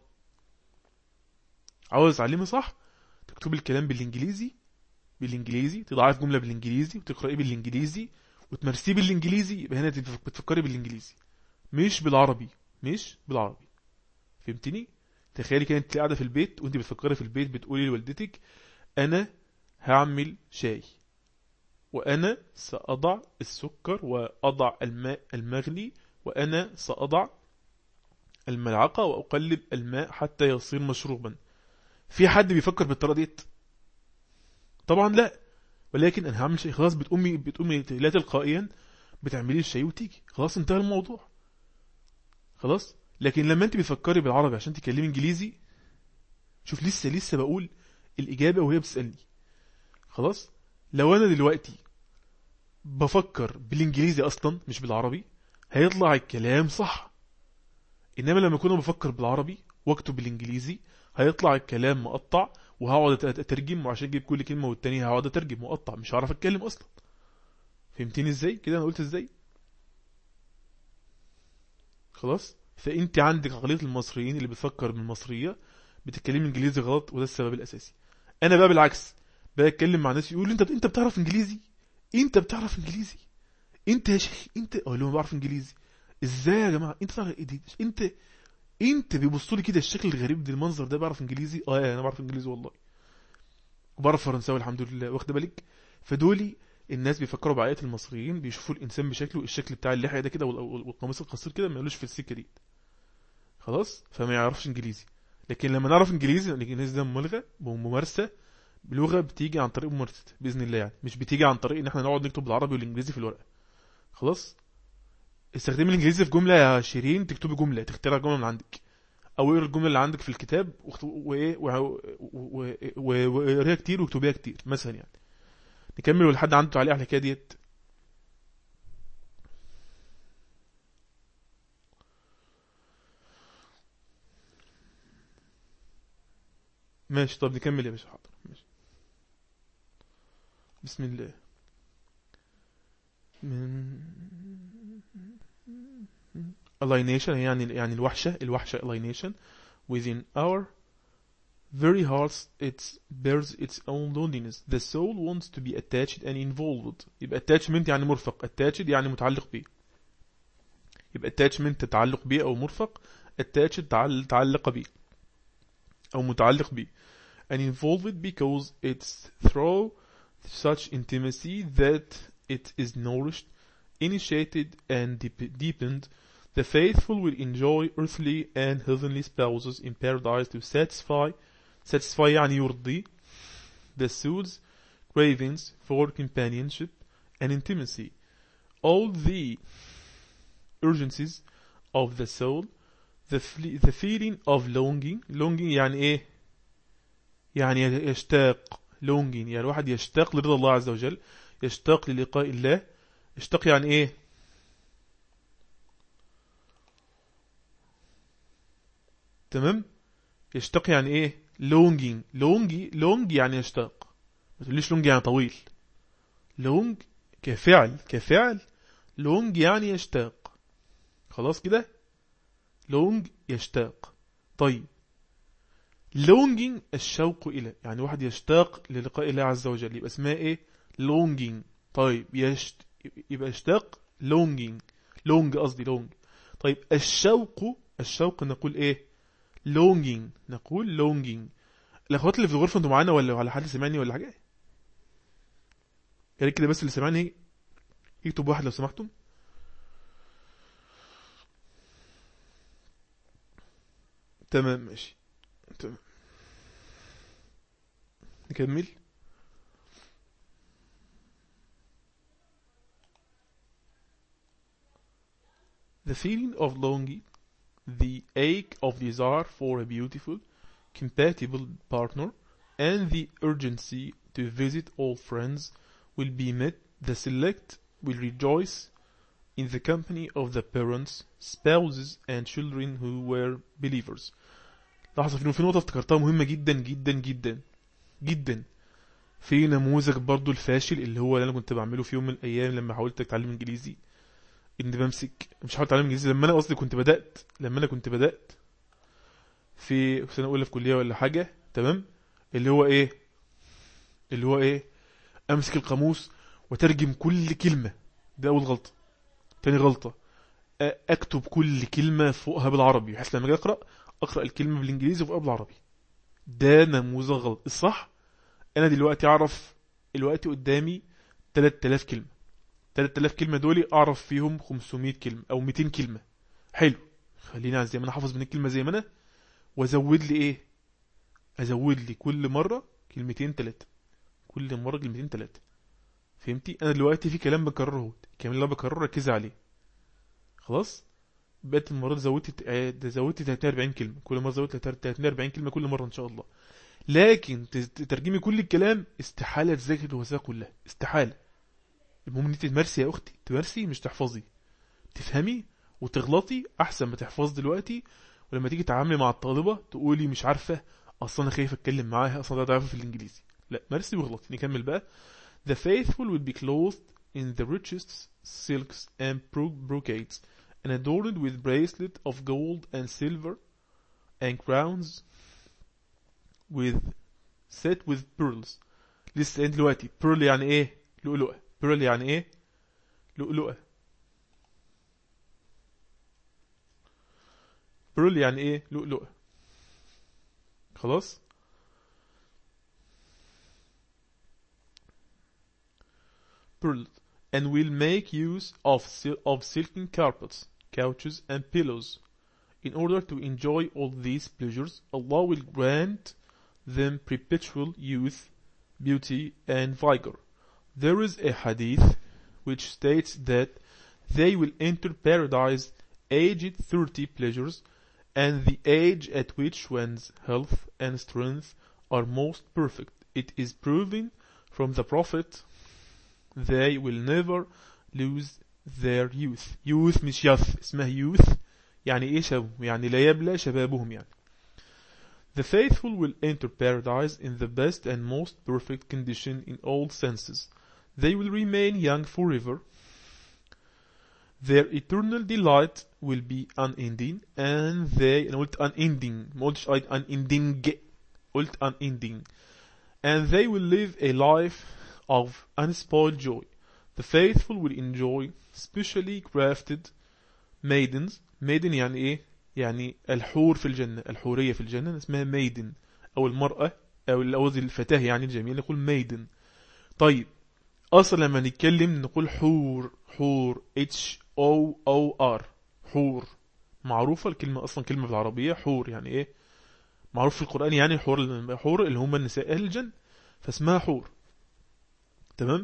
عاوز تعلمي صح تكتبي الكلام بالانجليزي بالانجليزي تضعف جمله بالانجليزي وتقرايه بالانجليزي وتمارسيه بالانجليزي يبقى هنا بتفكري بالانجليزي مش بالعربي مش بالعربي فهمتني تخيلي كده انت قاعده في البيت وانت بتفكري في البيت بتقولي لوالدتك انا هعمل شاي وانا ساضع السكر واضع الماء المغلي وانا ساضع الملعقه واقلب الماء حتى يصير مشروبا في حد بيفكر بالطريقه ديت طبعا لا ولكن انا هعمل شيء خلاص بتقومي بتقومي لا تلقائيا بتعملي الشيء وتيجي خلاص انتهى الموضوع خلاص لكن لما انت بتفكري بالعربي عشان تكلمي انجليزي شوف لسه لسه بقول الاجابه وهي بتسالني خلاص لو انا دلوقتي بفكر بالانجليزي اصلا مش بالعربي هيطلع الكلام صح انما لما اكون بفكر بالعربي واكتب بالانجليزي هيطلع الكلام مقطع وهقعد اترجم وعشان اجيب كل كلمه والتانيه هقعد اترجم واقطع مش هعرف اتكلم اصلا فهمتني ازاي كده انا قلت ازاي خلاص فانت عندك عقليه المصريين اللي بتفكر بالمصريه بتتكلم انجليزي غلط وده السبب الاساسي انا بقى بالعكس بتكلم مع ناس يقول انت انت بتعرف انجليزي انت بتعرف انجليزي انت يا شيخ انت اقول لهم بعرف انجليزي ازاي يا جماعه انت تعرف ايه دي انت انت بيبصوا لي كده الشكل الغريب ده المنظر ده بعرف انجليزي اه انا بعرف انجليزي والله وبعرف فرنساوي الحمد لله واخد بالك فدولي الناس بيفكروا بعقليه المصريين بيشوفوا الانسان بشكله الشكل بتاع اللحيه ده كده والقميص القصير كده ما يقولوش في السكه دي خلاص فما يعرفش انجليزي لكن لما نعرف انجليزي الانجليزي ده ملغى وممارسه بلغه بتيجي عن طريق ممارسه باذن الله يعني مش بتيجي عن طريق ان احنا نقعد نكتب بالعربي والانجليزي في الورقه خلاص استخدمي الانجليزي في جمله يا شيرين تكتبي جمله تخترع جمله من عندك او اقرا الجمله اللي عندك في الكتاب وايه واقراها كتير واكتبيها كتير مثلا يعني نكمل ولحد عنده تعليق على الحكايه ديت ماشي طب نكمل يا باشا حاضر ماشي بسم الله من alienation يعني يعني الوحشة الوحشة alienation within our very hearts it bears its own loneliness the soul wants to be attached and involved يبقى attachment يعني مرفق attached يعني متعلق به يبقى attachment تتعلق به أو مرفق attached تعلق به أو متعلق به and involved because it's through such intimacy that it is nourished initiated and deepened The faithful will enjoy earthly and heavenly spouses in paradise to satisfy satisfy يعني يرضي the soul's cravings for companionship and intimacy. All the urgencies of the soul, the, the feeling of longing, longing يعني ايه؟ يعني يشتاق longing يعني الواحد يشتاق لرضا الله عز وجل يشتاق للقاء الله يشتاق يعني ايه؟ تمام يشتاق يعني ايه لونجين لونجي لونج يعني يشتاق ما تقوليش لونج يعني طويل لونج كفعل كفعل لونج يعني يشتاق خلاص كده لونج يشتاق طيب لونجين الشوق إلى يعني واحد يشتاق للقاء الله عز وجل يبقى اسمها ايه لونجين طيب يشت... يبقى يشتاق لونجين لونج قصدي لونج طيب الشوق الشوق نقول ايه longing نقول longing الاخوات اللي في الغرفه انتوا معانا ولا ولا حد سمعني ولا حاجه يا ريت كده بس اللي سمعني يكتب واحد لو سمحتم تمام ماشي تمام نكمل The feeling of longing, the ache of desire for a beautiful, compatible partner, and the urgency to visit old friends will be met. The select will rejoice in the company of the parents, spouses, and children who were believers. لحظة في في نقطة افتكرتها مهمة جدا جدا جدا جدا في نموذج برضو الفاشل اللي هو اللي انا كنت بعمله في يوم من الايام لما حاولت اتعلم انجليزي اني بمسك مش حاولت اتعلم انجليزي لما انا قصدي كنت بدات لما انا كنت بدات في سنه اولى في كليه ولا حاجه تمام اللي هو ايه اللي هو ايه امسك القاموس وترجم كل كلمه ده اول غلطه تاني غلطه أ- اكتب كل كلمه فوقها بالعربي بحيث لما اجي اقرا اقرا الكلمه بالانجليزي وفوقها بالعربي ده نموذج غلط الصح انا دلوقتي اعرف دلوقتي قدامي 3000 كلمه 3000 كلمه دول اعرف فيهم 500 كلمه او 200 كلمه حلو خليني على زي ما انا حافظ من الكلمه زي ما انا وازود لي ايه ازود لي كل مره كلمتين ثلاثه كل مره كلمتين ثلاثه فهمتي انا دلوقتي في كلام بكرره اهو الكلام اللي انا بكرره ركز عليه خلاص بقيت المره دي زودت آه، ده زودت 43 كلمه كل مره زودت 43 كلمه كل مره ان شاء الله لكن تز- تترجمي كل الكلام استحاله تذاكري الوثائق كلها استحاله المهم ان انت تمارسي يا اختي تمارسي مش تحفظي تفهمي وتغلطي احسن ما تحفظ دلوقتي ولما تيجي تتعاملي مع الطالبه تقولي مش عارفه اصلا انا خايف اتكلم معاها اصلا ده ضعيفه في الانجليزي لا مارسي واغلطي نكمل بقى The faithful will be clothed in the richest silks and bro- brocades and adorned with bracelet of gold and silver and crowns with set with pearls لسه قايل دلوقتي pearl يعني ايه لؤلؤة pearl يعني ايه لؤلؤة pearl يعني ايه لؤلؤة خلاص pearl and will make use of sil- of silken carpets couches and pillows in order to enjoy all these pleasures Allah will grant them perpetual youth beauty and vigor there is a hadith which states that they will enter paradise aged 30 pleasures and the age at which one's health and strength are most perfect. It is proven from the Prophet they will never lose their youth. Youth مش يث اسمها youth يعني ايه شباب يعني لا يبلى شبابهم يعني. The faithful will enter paradise in the best and most perfect condition in all senses. They will remain young forever. Their eternal delight will be unending and they أنا قلت unending ما قلتش I- unending قلت unending and they will live a life of unspoiled joy. The faithful will enjoy specially crafted maidens maiden يعني ايه يعني الحور في الجنة الحورية في الجنة اسمها maiden او المرأة او ال- قصدي الفتاة يعني الجميل نقول maiden طيب اصلا لما نتكلم نقول حور حور H O O R حور معروفة الكلمة اصلا كلمة بالعربية حور يعني ايه معروف في القرآن يعني حور حور اللي هم النساء اهل الجنة فاسمها حور تمام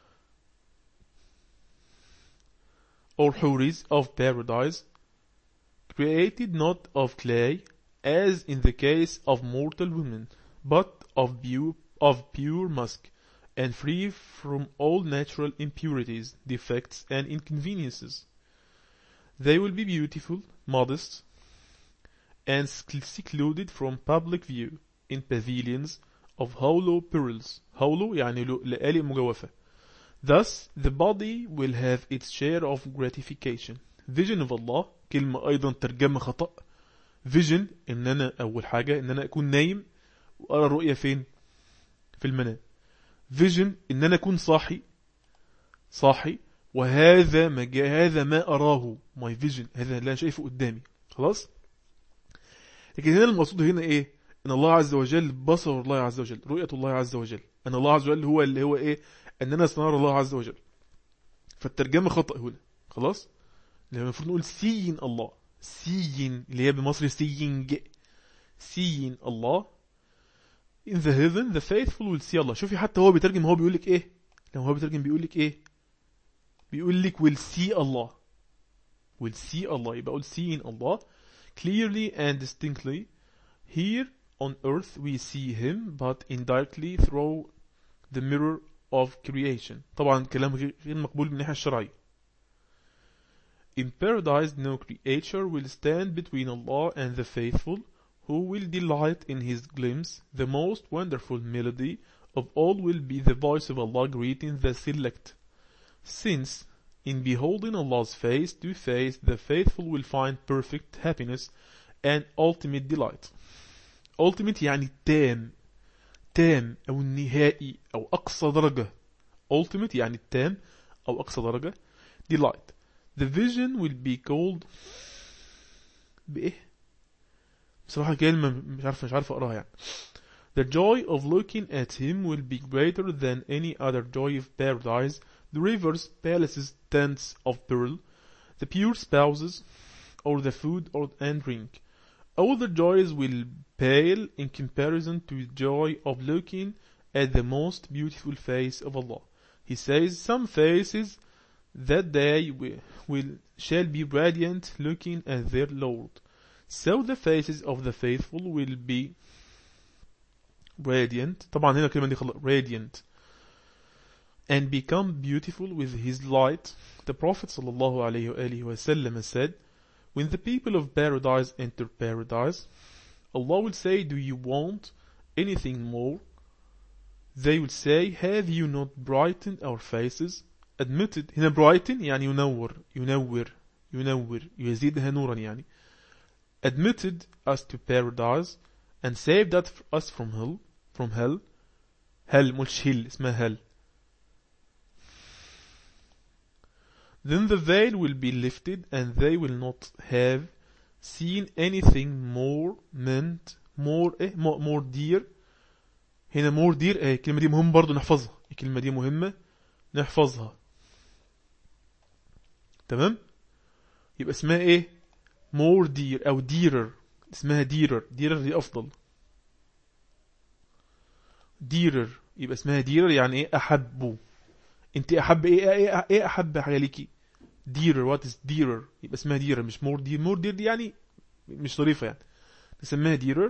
or huris of paradise created not of clay as in the case of mortal women but of pure, of pure musk and free from all natural impurities, defects and inconveniences. They will be beautiful, modest, and sc- secluded from public view in pavilions of hollow pearls. Hollow يعني لو- لآلئ مجوفة. Thus, the body will have its share of gratification. Vision of Allah كلمة أيضا ترجمة خطأ. Vision إن أنا أول حاجة إن أنا أكون نايم وأرى رؤية فين؟ في المنام. Vision إن أنا أكون صاحي صاحي وهذا ما جاء هذا ما أراه my vision هذا اللي أنا شايفه قدامي خلاص؟ لكن هنا المقصود هنا إيه؟ إن الله عز وجل بصر الله عز وجل رؤية الله عز وجل أن الله عز وجل هو اللي هو إيه؟ أننا سنرى الله عز وجل فالترجمة خطأ هنا خلاص؟ اللي هو المفروض نقول سين الله سين اللي هي بمصري سينج seeing Allah in the heaven the faithful will see Allah شوفي حتى هو بيترجم هو بيقول لك ايه لما هو بيترجم بيقول لك ايه بيقول لك will see Allah will see Allah يبقى اقول seeing Allah clearly and distinctly here on earth we see him but indirectly through the mirror of creation طبعا كلام غير غير مقبول من الناحية الشرعية In paradise no creature will stand between Allah and the faithful who will delight in his glimpse the most wonderful melody of all will be the voice of Allah greeting the select since in beholding Allah's face to face the faithful will find perfect happiness and ultimate delight ultimate يعني تام تام أو النهائي أو أقصى درجة ultimate يعني التام أو أقصى درجة delight the vision will be called بإيه بصراحة كلمة مش عارف مش عارف أقراها يعني the joy of looking at him will be greater than any other joy of paradise the rivers, palaces, tents of pearl, the pure spouses, or the food or and drink. All the joys will pale in comparison to the joy of looking at the most beautiful face of Allah. He says, some faces that day will, will shall be radiant looking at their Lord. So the faces of the faithful will be radiant. طبعا هنا الكلمة دي خلاص radiant and become beautiful with his light. The Prophet sallallahu alaihi wasallam said, when the people of paradise enter paradise, Allah will say, do you want anything more? They will say, have you not brightened our faces? Admitted, هنا brighten يعني ينور, ينور, ينور, يزيدها نورا يعني. Admitted us to paradise and saved us from hell, from hell. hell مش هل اسمها hell. Then the veil will be lifted and they will not have seen anything more meant more eh more, more dear هنا more dear eh الكلمة دي مهم برضو نحفظها الكلمة دي مهمة نحفظها تمام يبقى اسمها ايه more dear او dearer اسمها dearer dearer دي افضل dearer يبقى اسمها dearer يعني ايه احبه انت احب ايه ايه, إيه احب حاجه ليكي dearer what is dearer يبقى اسمها dearer مش more dear more dear دي يعني مش ظريفه يعني نسميها dearer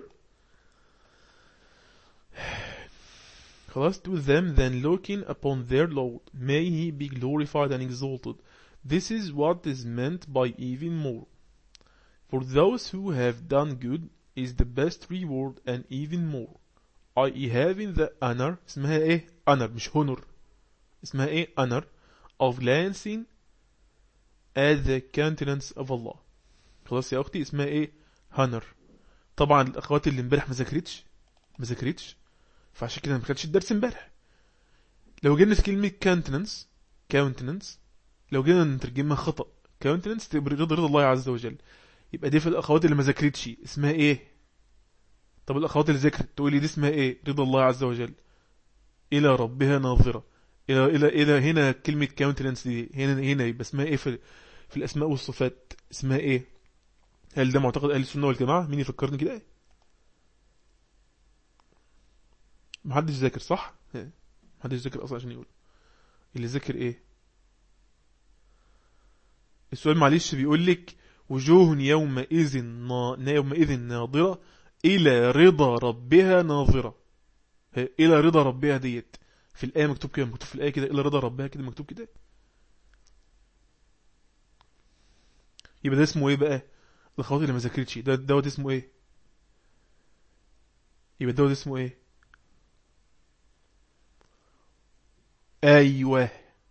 خلاص to them then looking upon their Lord may he be glorified and exalted this is what is meant by even more for those who have done good is the best reward and even more i.e. having the honor اسمها ايه honor مش honor اسمها ايه honor of glancing at the countenance of Allah خلاص يا اختي اسمها ايه honor طبعا الاخوات اللي امبارح ما ذاكرتش ما ذاكرتش فعشان كده ما خدتش الدرس امبارح لو جينا في كلمة countenance countenance لو جينا نترجمها خطأ countenance تبقى رضا رضا الله عز وجل يبقى دي في الاخوات اللي ما ذاكرتش اسمها ايه طب الاخوات اللي ذاكرت تقولي دي اسمها ايه رضا الله عز وجل الى ربها ناظره الى الى الى هنا كلمه كاونتنس دي هنا هنا يبقى اسمها ايه في في الاسماء والصفات اسمها ايه هل ده معتقد اهل السنه والجماعه مين يفكرني كده محدش ذاكر صح محدش ذاكر اصلا عشان يقول اللي ذاكر ايه السؤال معلش بيقول لك وجوه يومئذ نا... يومئذ ناظرة إلى رضا ربها ناظرة إلى رضا ربها ديت في الآية مكتوب كده مكتوب في الآية كده إلى رضا ربها كده مكتوب كده يبقى ده اسمه إيه بقى الخواطر اللي ما ذاكرتش ده دوت اسمه إيه يبقى دوت اسمه إيه أيوه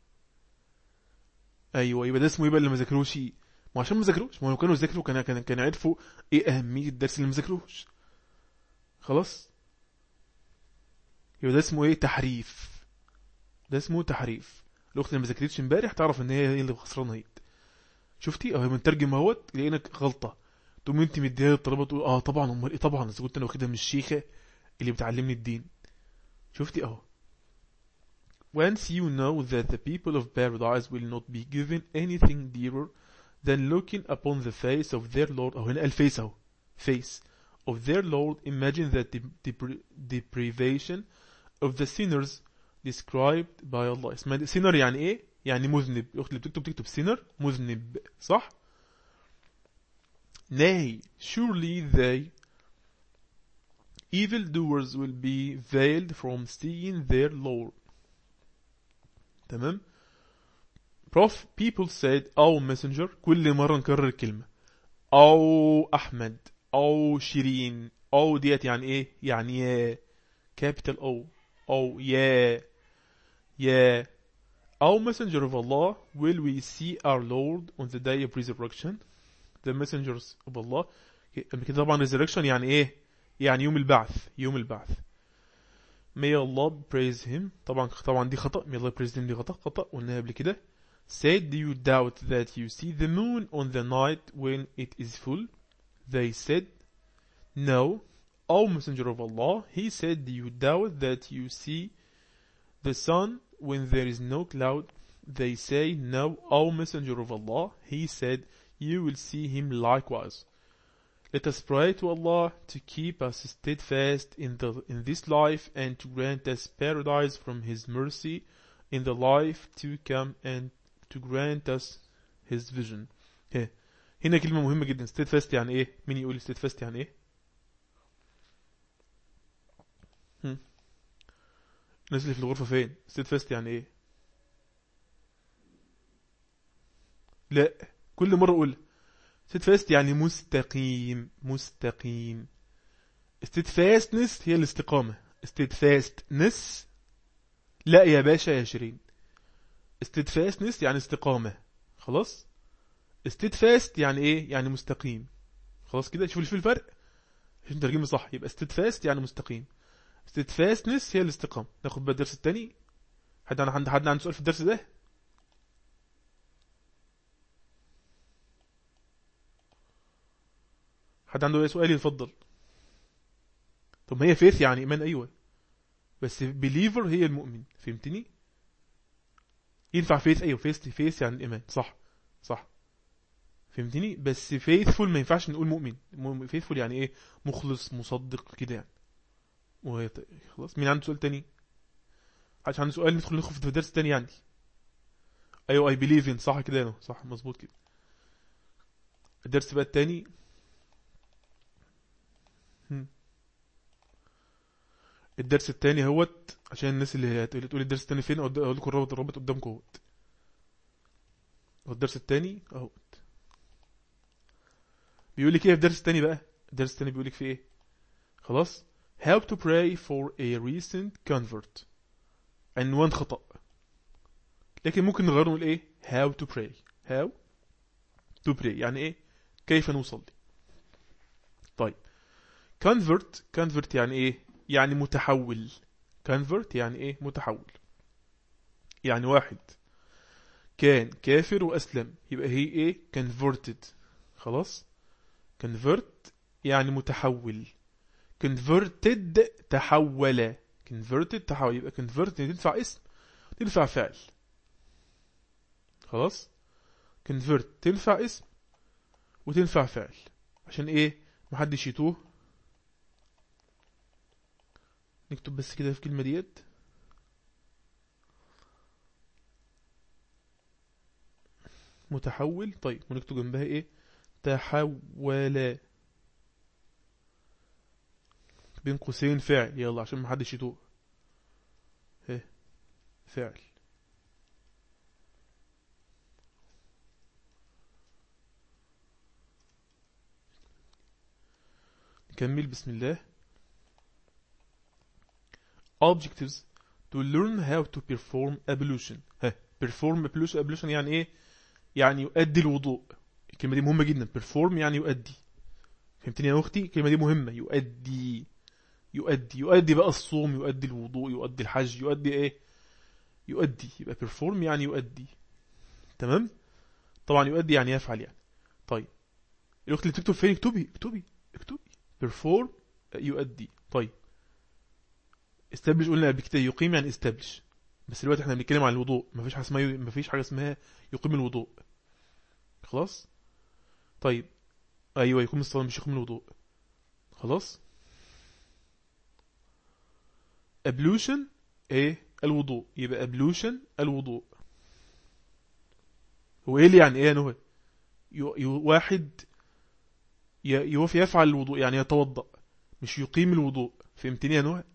أيوه يبقى ده اسمه إيه بقى اللي ما ذاكروش ما عشان ما ذاكروش ما لو كانوا ذاكروا كان كان كان عرفوا ايه اهميه الدرس اللي ما ذاكروش خلاص يبقى ده اسمه ايه تحريف ده اسمه تحريف الاخت اللي ما ذاكرتش امبارح تعرف ان هي اللي خسرانه هي شفتي اهو بنترجم اهوت لقينا غلطه تقوم انت مديها الطلبه تقول اه طبعا امال ايه طبعا اذا كنت انا واخدها من الشيخه اللي بتعلمني الدين شفتي اهو Once you know that the people of paradise will not be given anything dearer than looking upon the face of their Lord أو هنا الفيس أهو face of their Lord imagine that the depri- deprivation of the sinners described by Allah اسمها sinner يعني ايه يعني مذنب الاخت اللي بتكتب تكتب sinner مذنب صح nay surely they evil doers will be veiled from seeing their Lord تمام Prof people said أو messenger كل مرة نكرر الكلمة أو أحمد أو شيرين أو ديت يعني إيه يعني يا capital O أو يا يا أو messenger of Allah will we see our Lord on the day of resurrection the messengers of Allah كده طبعا resurrection يعني إيه يعني يوم البعث يوم البعث may Allah praise him طبعا طبعا دي خطأ may Allah praise him دي خطأ خطأ قلناها قبل كده said do you doubt that you see the moon on the night when it is full they said no O messenger of Allah he said do you doubt that you see the sun when there is no cloud they say no O messenger of Allah he said you will see him likewise Let us pray to Allah to keep us steadfast in, the, in this life and to grant us paradise from His mercy in the life to come and to grant us His vision. هي. هنا كلمة مهمة جدا steadfast يعني ايه؟ مين يقول steadfast يعني ايه؟ هم. الناس اللي في الغرفة فين؟ steadfast يعني ايه؟ لا كل مرة اقول steadfast يعني مستقيم مستقيم steadfastness هي الاستقامة steadfastness لا يا باشا يا شيرين steadfastness يعني استقامة خلاص steadfast يعني ايه يعني مستقيم خلاص كده شوف شوف الفرق عشان ترجمه صح يبقى steadfast يعني مستقيم steadfastness هي الاستقامة ناخد بقى الدرس التاني حد عنده حد عنده سؤال في الدرس ده حد عنده اي سؤال يتفضل طب ما هي فيث يعني ايمان ايوه بس بليفر هي المؤمن فهمتني ينفع فيث ايوه فيث فيث يعني الايمان صح صح فهمتني بس فيثفول ما ينفعش نقول مؤمن فيثفول يعني ايه مخلص مصدق كده يعني وهي خلاص مين عنده سؤال تاني عشان عنده سؤال ندخل ندخل في الدرس التاني عندي ايوه اي بليف ان صح كده انا صح مظبوط كده الدرس بقى التاني الدرس التاني هوت عشان الناس اللي هتقول تقول الدرس التاني فين اقول لكم الرابط الرابط قدامكم اهوت والدرس التاني اهوت بيقول لك ايه في الدرس التاني بقى الدرس التاني بيقول لك في ايه خلاص how to pray for a recent convert عنوان خطأ لكن ممكن نغير نقول ايه how to pray how to pray يعني ايه كيف نصلي طيب convert convert يعني ايه يعني متحول convert يعني ايه متحول يعني واحد كان كافر واسلم يبقى هي ايه converted خلاص convert يعني متحول converted تحول converted تحول يبقى convert تنفع اسم تنفع فعل خلاص convert تنفع اسم وتنفع فعل عشان ايه محدش يتوه نكتب بس كده في الكلمة ديت متحول طيب ونكتب جنبها ايه تحول بين قوسين فعل يلا عشان ما حدش يتوه ايه فعل نكمل بسم الله objectives to learn how to perform ablution ها perform ablution ablution يعني ايه يعني يؤدي الوضوء الكلمة دي مهمة جدا perform يعني يؤدي فهمتني يا اختي الكلمة دي مهمة يؤدي يؤدي يؤدي بقى الصوم يؤدي الوضوء يؤدي الحج يؤدي ايه يؤدي يبقى perform يعني يؤدي تمام طبعا يؤدي يعني يفعل يعني طيب الاخت اللي بتكتب فين اكتبي اكتبي اكتبي perform يؤدي طيب استبلش قلنا قبل كده يقيم يعني استبلش بس دلوقتي احنا بنتكلم عن الوضوء مفيش حاجه اسمها مفيش حاجه اسمها يقيم الوضوء خلاص طيب ايوه يقيم الصلاه مش يقيم الوضوء خلاص ablution ايه الوضوء يبقى ablution الوضوء هو ايه اللي يعني ايه نوه يو يو واحد يوفي يفعل الوضوء يعني يتوضأ مش يقيم الوضوء فهمتني يا نوه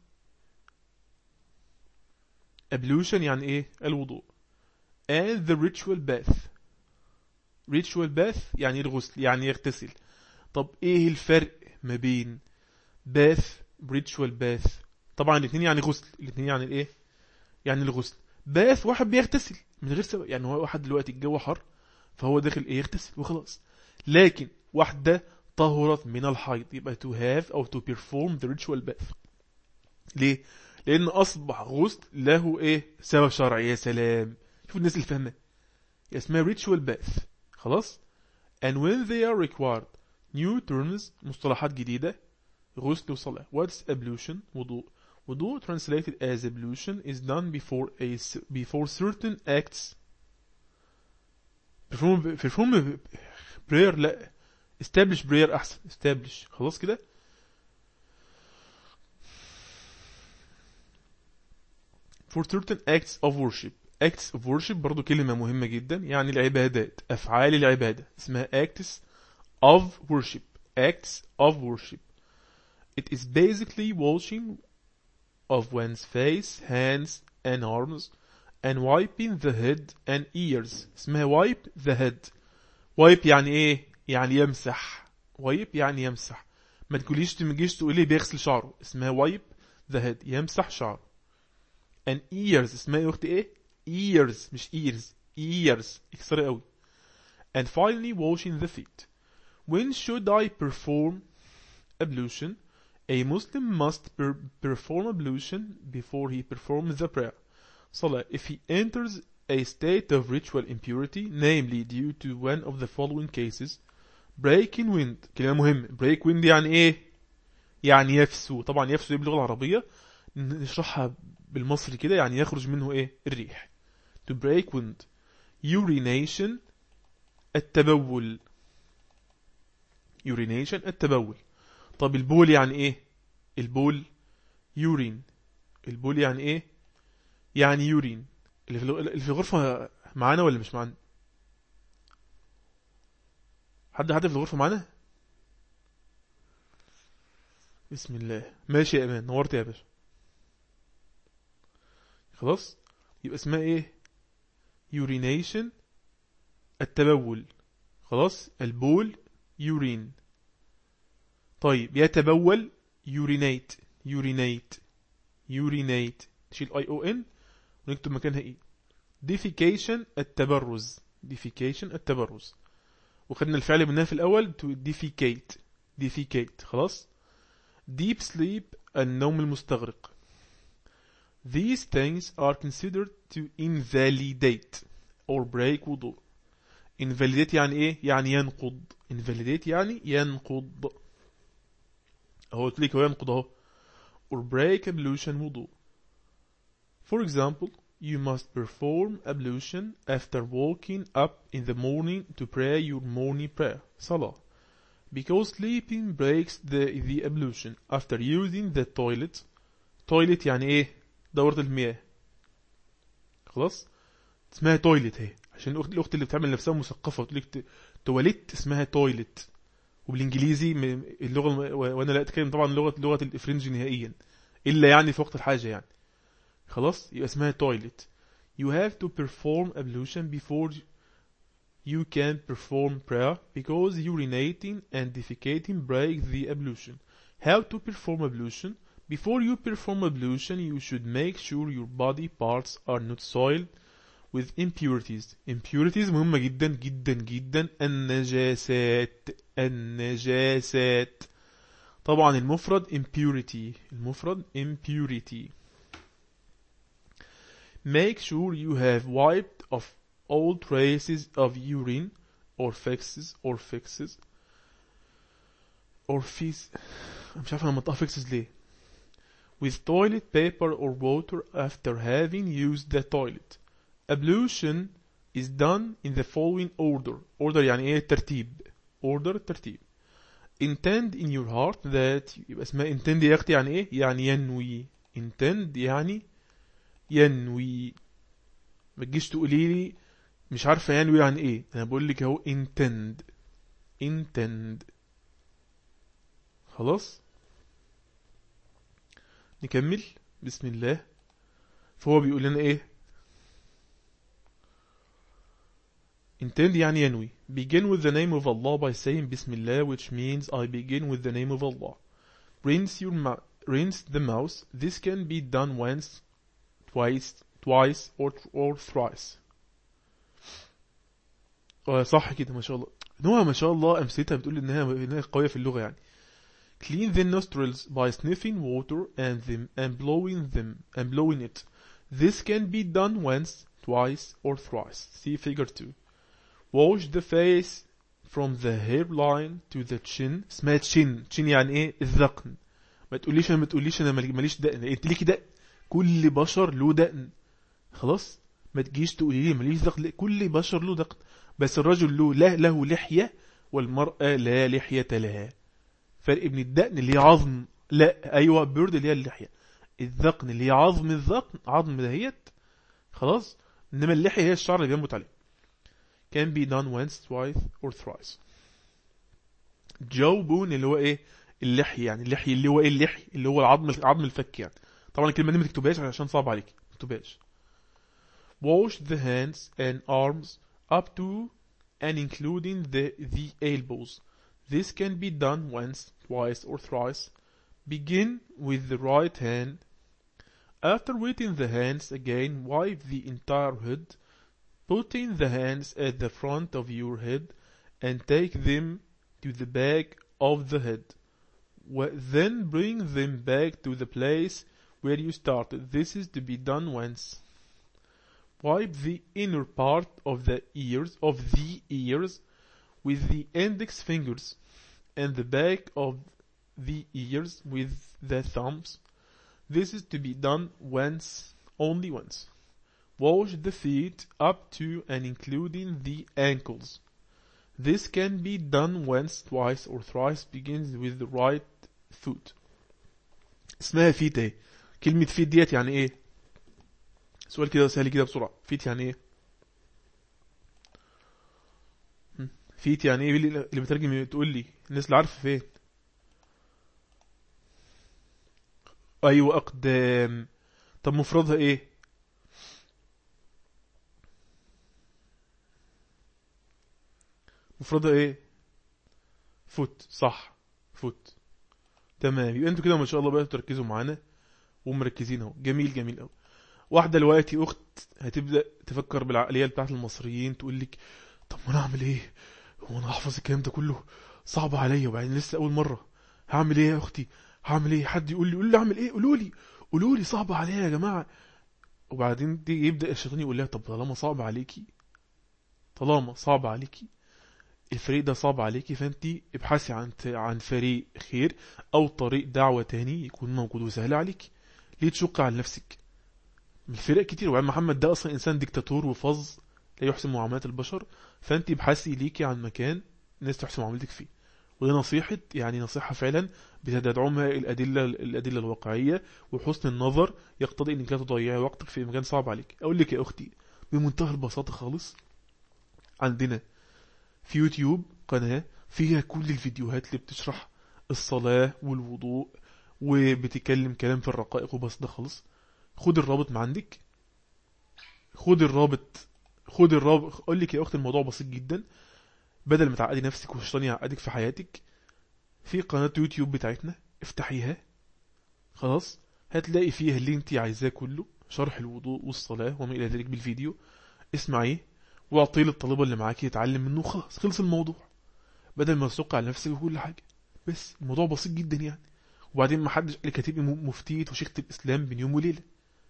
ablution يعني ايه الوضوء and the ritual bath ritual bath يعني الغسل يعني يغتسل طب ايه الفرق ما بين bath ritual bath طبعا الاثنين يعني غسل الاثنين يعني الايه يعني الغسل باث واحد بيغتسل من غير سبب يعني هو واحد دلوقتي الجو حر فهو داخل ايه يغتسل وخلاص لكن واحدة طهرت من الحيض يبقى to have أو to perform the ritual bath ليه؟ لأن أصبح غسل له إيه؟ سبب شرعي يا سلام شوف الناس اللي فاهمة اسمها ritual bath خلاص and when they are required new terms مصطلحات جديدة غسل وصلاة what's ablution وضوء وضوء translated as ablution is done before a before certain acts perform perform prayer لا establish prayer احسن establish خلاص كده for certain acts of worship acts of worship برضو كلمة مهمة جدا يعني العبادات أفعال العبادة اسمها acts of worship acts of worship it is basically washing of one's face hands and arms and wiping the head and ears اسمها wipe the head wipe يعني ايه يعني يمسح wipe يعني يمسح ما تقوليش تمجيش تقولي بيغسل شعره اسمها wipe the head يمسح شعره and ears اسمها يا اختي ايه ears مش ears ears اكسري قوي and finally washing the feet when should I perform ablution a Muslim must per perform ablution before he performs the prayer Salah if he enters a state of ritual impurity namely due to one of the following cases breaking wind كلمة مهمة break wind يعني ايه يعني يفسو طبعا يفسو دي باللغة العربية نشرحها بالمصري كده يعني يخرج منه ايه الريح to break wind urination التبول urination التبول طب البول يعني ايه البول يورين البول يعني ايه يعني يورين اللي في اللي في الغرفة معانا ولا مش معانا حد حد في الغرفة معانا بسم الله ماشي يا امان نورت يا باشا خلاص يبقى اسمها ايه يورينيشن التبول خلاص البول يورين طيب يتبول يورينيت يورينيت يورينيت تشيل اي او ان ونكتب مكانها ايه defecation التبرز defecation التبرز وخدنا الفعل منها في الاول to defecate defecate خلاص deep sleep النوم المستغرق These things are considered to invalidate or break وضوء invalidate يعني ايه؟ يعني ينقض invalidate يعني ينقض اهو قلت لك هو ينقض اهو or break ablution وضوء For example, you must perform ablution after waking up in the morning to pray your morning prayer, salah. Because sleeping breaks the, the ablution after using the toilet. toilet يعني ايه؟ دورة المياه. خلاص؟ اسمها تويلت اهي عشان الاخت الاخت اللي بتعمل نفسها مثقفه وتقول لك تواليت اسمها تويلت وبالانجليزي اللغه وانا لا اتكلم طبعا لغه لغه الافرنج نهائيا الا يعني في وقت الحاجه يعني خلاص يبقى اسمها toilet you have to perform ablution before you can perform prayer because urinating and defecating break the ablution how to perform ablution before you perform ablution you should make sure your body parts are not soiled with impurities impurities مهمة جدا جدا جدا النجاسات النجاسات طبعا المفرد impurity المفرد impurity make sure you have wiped off all traces of urine or fexes or fixes or feces مش عارف انا منطقة fixes ليه with toilet paper or water after having used the toilet ablution is done in the following order order يعني ايه ترتيب order ترتيب intend in your heart that يبقى اسمها intend يا اختي يعني ايه يعني ينوي intend يعني ينوي ما تجيش تقولي لي مش عارفه ينوي يعني ايه انا بقول لك اهو intend intend خلاص نكمل بسم الله فهو بيقول لنا ايه intend يعني ينوي begin with the name of Allah by saying بسم الله which means I begin with the name of Allah rinse your mouth rinse the mouth this can be done once twice twice or or thrice اه صح كده ما شاء الله نوع ما شاء الله امثلتها بتقول انها انها قويه في اللغه يعني clean the nostrils by sniffing water and them and blowing them and blowing it this can be done once twice or thrice see figure 2 wash the face from the hairline to the chin اسمها chin chin يعني ايه الذقن ما تقوليش انا ما تقوليش انا ماليش دقن انت ليكي دقن كل بشر له دقن خلاص ما تجيش تقولي لي ماليش دقن كل بشر له دقن بس الرجل له لا له لحية والمرأة لا لحية لها فرق بين الدقن اللي هي عظم لا ايوه بيرد اللي هي اللحية الذقن اللي هي عظم الذقن عظم دهيت خلاص انما اللحية هي الشعر اللي بينبت عليه can be done once twice or thrice جوبون اللي هو ايه اللحي يعني اللحي اللي هو ايه اللحي اللي هو العظم عظم الفك يعني طبعا الكلمه دي ما تكتبهاش عشان صعب عليك ما تكتبهاش wash the hands and arms up to and including the the elbows this can be done once twice or thrice begin with the right hand after wetting the hands again wipe the entire head putting the hands at the front of your head and take them to the back of the head then bring them back to the place where you started. This is to be done once. Wipe the inner part of the ears of the ears with the index fingers and the back of the ears with the thumbs. This is to be done once, only once. Wash the feet up to and including the ankles. This can be done once, twice, or thrice. Begins with the right foot. اسمها فيت ايه كلمة فيت ديت يعني ايه سؤال كده سهل كده بسرعة فيت يعني ايه فيت يعني ايه اللي بترجم تقول لي الناس اللي عارفة فين ايوه اقدام طب مفردها ايه مفردها ايه فوت صح فوت تمام يبقى انتوا كده ما شاء الله بقى تركزوا معانا ومركزين اهو جميل جميل قوي واحده دلوقتي اخت هتبدا تفكر بالعقليه بتاعت المصريين تقول لك طب ما انا اعمل ايه هو انا احفظ الكلام ده كله صعب عليا وبعدين لسه اول مره هعمل ايه يا اختي هعمل ايه حد يقول لي قول لي اعمل ايه قولوا لي قولوا لي صعب عليا يا جماعه وبعدين دي يبدا الشيطان يقول لها طب طالما صعب عليكي طالما صعب عليكي الفريق ده صعب عليكي فانت ابحثي عن عن فريق خير او طريق دعوة تاني يكون موجود وسهل عليك ليه تشق على نفسك الفرق كتير وعم محمد ده اصلا انسان ديكتاتور وفظ لا يحسن معاملات البشر فانت ابحثي ليكي عن مكان الناس تحسن معاملتك فيه وده نصيحة يعني نصيحة فعلا بتدعمها الأدلة الأدلة الواقعية وحسن النظر يقتضي إنك لا تضيعي وقتك في مكان صعب عليك أقول لك يا أختي بمنتهى البساطة خالص عندنا في يوتيوب قناة فيها كل الفيديوهات اللي بتشرح الصلاة والوضوء وبتتكلم كلام في الرقائق وبس ده خالص خد الرابط من عندك خد الرابط خد الرابط اقول لك يا اخت الموضوع بسيط جدا بدل ما تعقدي نفسك والشيطان يعقدك في حياتك في قناة يوتيوب بتاعتنا افتحيها خلاص هتلاقي فيها اللي انت عايزاه كله شرح الوضوء والصلاة وما الى ذلك بالفيديو اسمعيه واعطيه للطالبة اللي معاكي يتعلم منه خلاص خلص الموضوع بدل ما تسق على نفسك وكل حاجة بس الموضوع بسيط جدا يعني وبعدين ما حدش قال كاتب مفتية وشيخة الإسلام بين يوم وليلة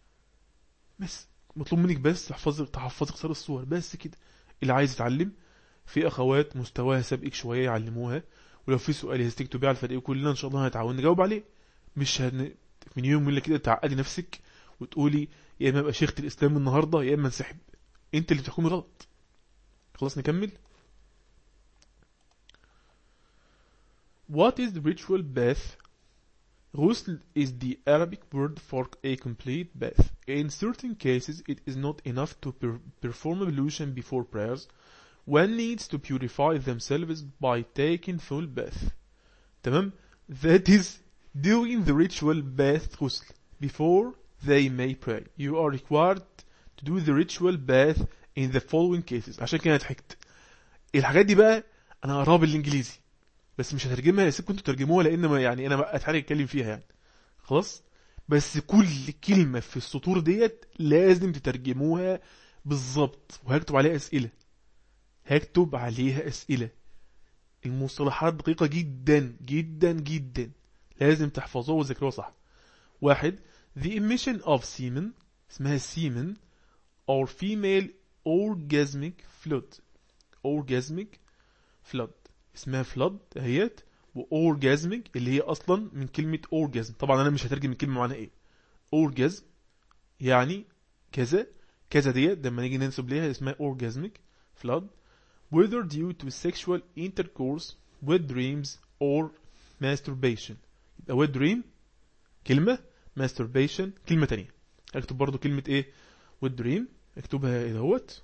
بس مطلوب منك بس تحفظي تحفظي قصار الصور بس كده اللي عايز يتعلم في أخوات مستواها سابقك شوية يعلموها ولو في سؤال عايز تكتبيه على الفريق كلنا إن شاء الله هنتعاون نجاوب عليه مش هن... من يوم وليلة كده تعقدي نفسك وتقولي يا إما أبقى شيخة الإسلام النهاردة يا إما انسحب أنت اللي بتحكمي غلط خلاص نكمل What is the ritual bath? Ghusl is the Arabic word for a complete bath. In certain cases, it is not enough to per perform ablution before prayers. One needs to purify themselves by taking full bath. تمام? That is doing the ritual bath ghusl before they may pray. You are required to do the ritual bath in the following cases. عشان كده أنا ضحكت. الحاجات دي بقى انا هقراها بالانجليزي بس مش هترجمها سيبكم انتوا ترجموها لان ما يعني انا بقى اتحرك اتكلم فيها يعني خلاص بس كل كلمة في السطور ديت لازم تترجموها بالظبط وهكتب عليها اسئلة هكتب عليها اسئلة المصطلحات دقيقة جدا جدا جدا لازم تحفظوها وتذاكروها صح واحد the emission of semen اسمها semen or female orgasmic fluid orgasmic flood اسمها flood اهيت واورجازميك اللي هي اصلا من كلمة orgasm طبعا انا مش هترجم الكلمة معناها ايه orgasm يعني كذا كذا ديت لما نيجي ننسب ليها اسمها orgasmic flood whether due to sexual intercourse with dreams or masturbation يبقى with dream كلمة masturbation كلمة تانية اكتب برضو كلمة ايه with dream اكتبها ايه دهوت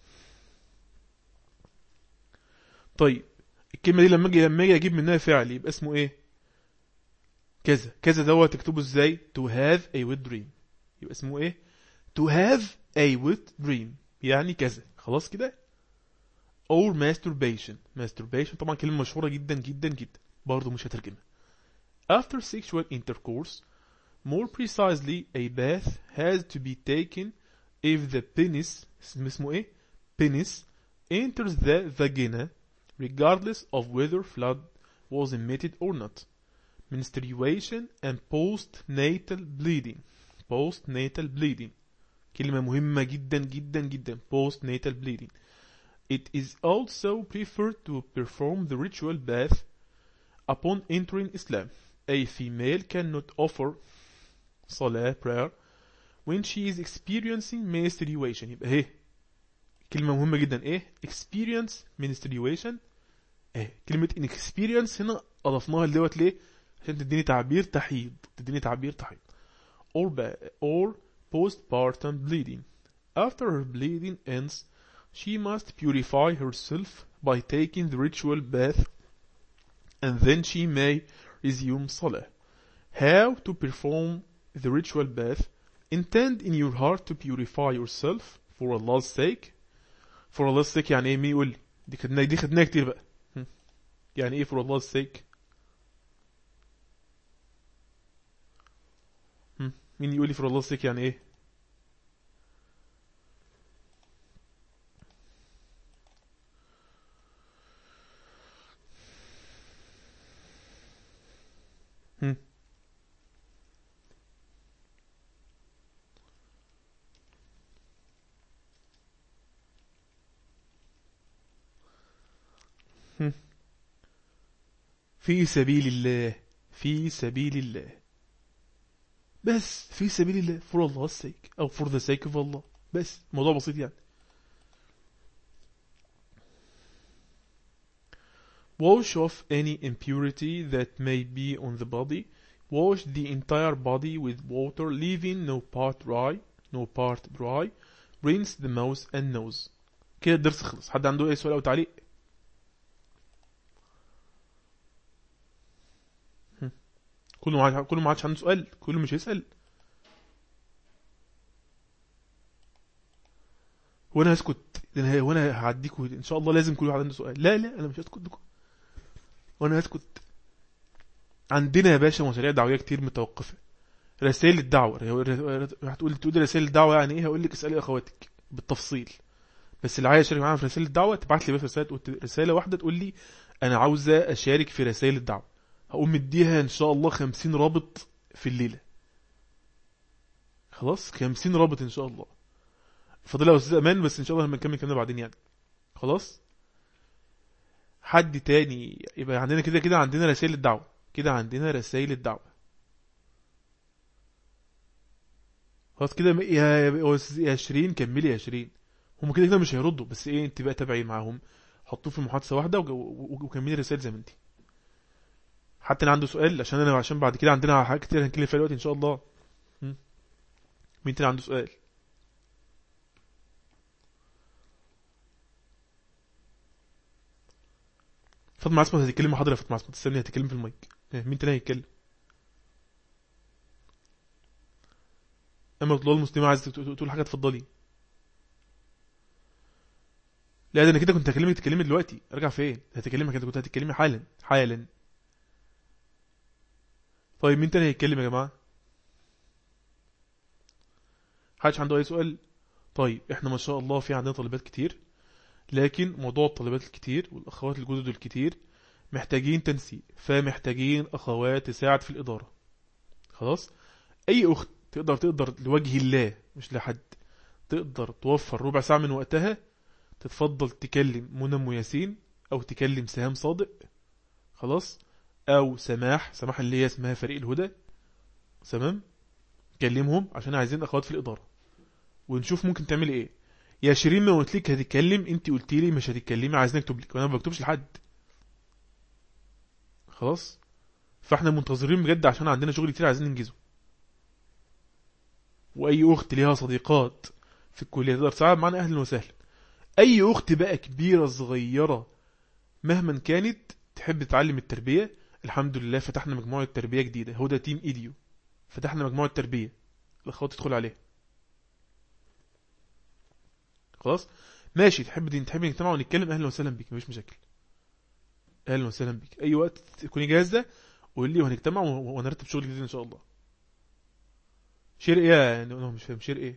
طيب الكلمة دي لما اجي لما اجي اجيب منها فعل يبقى اسمه ايه كذا كذا دوت تكتبه ازاي to have a wet dream يبقى اسمه ايه to have a wet dream يعني كذا خلاص كده or masturbation masturbation طبعا كلمة مشهورة جدا جدا جدا برضه مش هترجمها after sexual intercourse more precisely a bath has to be taken if the penis اسمه ايه penis enters the vagina regardless of whether flood was emitted or not. Menstruation and postnatal bleeding. Postnatal bleeding. كلمة مهمة جدا جدا جدا. Postnatal bleeding. It is also preferred to perform the ritual bath upon entering Islam. A female cannot offer salah prayer when she is experiencing menstruation. يبقى ايه كلمة مهمة جدا ايه experience menstruation ايه كلمة inexperience هنا اضفناها لدوت ليه عشان تديني تعبير تحيض تديني تعبير تحيض or, or postpartum bleeding after her bleeding ends she must purify herself by taking the ritual bath and then she may resume salah how to perform the ritual bath intend in your heart to purify yourself for Allah's sake for Allah's sake يعني ايه مين يقول لي دي خدناها دي خدناها كتير بقى يعني ايه for Allah's sake مين يقول لي for Allah's sake يعني ايه هم في سبيل الله في سبيل الله بس في سبيل الله for Allah's sake أو for the sake of Allah بس موضوع بسيط يعني wash off any impurity that may be on the body wash the entire body with water leaving no part dry no part dry rinse the mouth and nose كده الدرس خلص حد عنده اي سؤال او تعليق كله ما كله ما عادش عنده سؤال كله مش هيسأل وانا هسكت وانا هعديكوا ان شاء الله لازم كل واحد عنده سؤال لا لا انا مش هسكت لكم وانا هسكت عندنا يا باشا مشاريع دعويه كتير متوقفه رسائل الدعوه هتقول تقول رسائل الدعوه يعني ايه هقول لك اسالي اخواتك بالتفصيل بس اللي عايز يشارك معانا في رسائل الدعوه تبعت لي بس رساله رساله واحده تقول لي انا عاوزه اشارك في رسائل الدعوه هقوم مديها ان شاء الله خمسين رابط في الليلة خلاص خمسين رابط ان شاء الله فاضلها استاذ امان بس ان شاء الله هنكمل كلامنا بعدين يعني خلاص حد تاني يبقى عندنا كده كده عندنا رسائل الدعوة كده عندنا رسائل الدعوة خلاص كده يا يا شيرين كملي يا شيرين هم كده كده مش هيردوا بس ايه انت بقى تابعي معاهم حطوه في محادثة واحدة وكملي رسائل زي ما انتي حتى انا عنده سؤال عشان انا عشان بعد كده عندنا حاجات كتير هنتكلم فيها دلوقتي ان شاء الله م? مين تاني عنده سؤال فاطمه عصمت هتتكلم محاضره يا فاطمه عصمت استني هتتكلم في المايك إيه، مين تاني هيتكلم اما طلال المسلمه عايز تقول تقول حاجه اتفضلي لا ده انا كده كنت هكلمك تكلمي دلوقتي ارجع فين هتكلمك انت كنت هتتكلمي حالا حالا طيب مين تاني هيتكلم يا جماعه حدش عنده اي سؤال طيب احنا ما شاء الله في عندنا طالبات كتير لكن موضوع الطالبات الكتير والاخوات الجدد الكتير محتاجين تنسيق فمحتاجين اخوات تساعد في الاداره خلاص اي اخت تقدر تقدر لوجه الله مش لحد تقدر توفر ربع ساعه من وقتها تتفضل تكلم منى ام ياسين او تكلم سهام صادق خلاص او سماح سماح اللي هي اسمها فريق الهدى تمام كلمهم عشان عايزين اخوات في الاداره ونشوف ممكن تعمل ايه يا شيرين ما قلت لك هتتكلم انت قلت لي مش هتتكلمي عايزين اكتب لك وانا ما بكتبش لحد خلاص فاحنا منتظرين بجد عشان عندنا شغل كتير عايزين ننجزه واي اخت ليها صديقات في الكليه تقدر تساعد معانا اهلا وسهلا اي اخت بقى كبيره صغيره مهما كانت تحب تتعلم التربيه الحمد لله فتحنا مجموعه تربيه جديده هدى تيم ايديو فتحنا مجموعه تربيه الاخوات تدخل عليها خلاص ماشي تحب دي تحب نجتمع ونتكلم اهلا وسهلا بيك مفيش مشاكل اهلا وسهلا بيك اي وقت تكوني جاهزه قول لي وهنجتمع و- ونرتب شغل جديد ان شاء الله شير ايه يعني انا مش فاهم شير ايه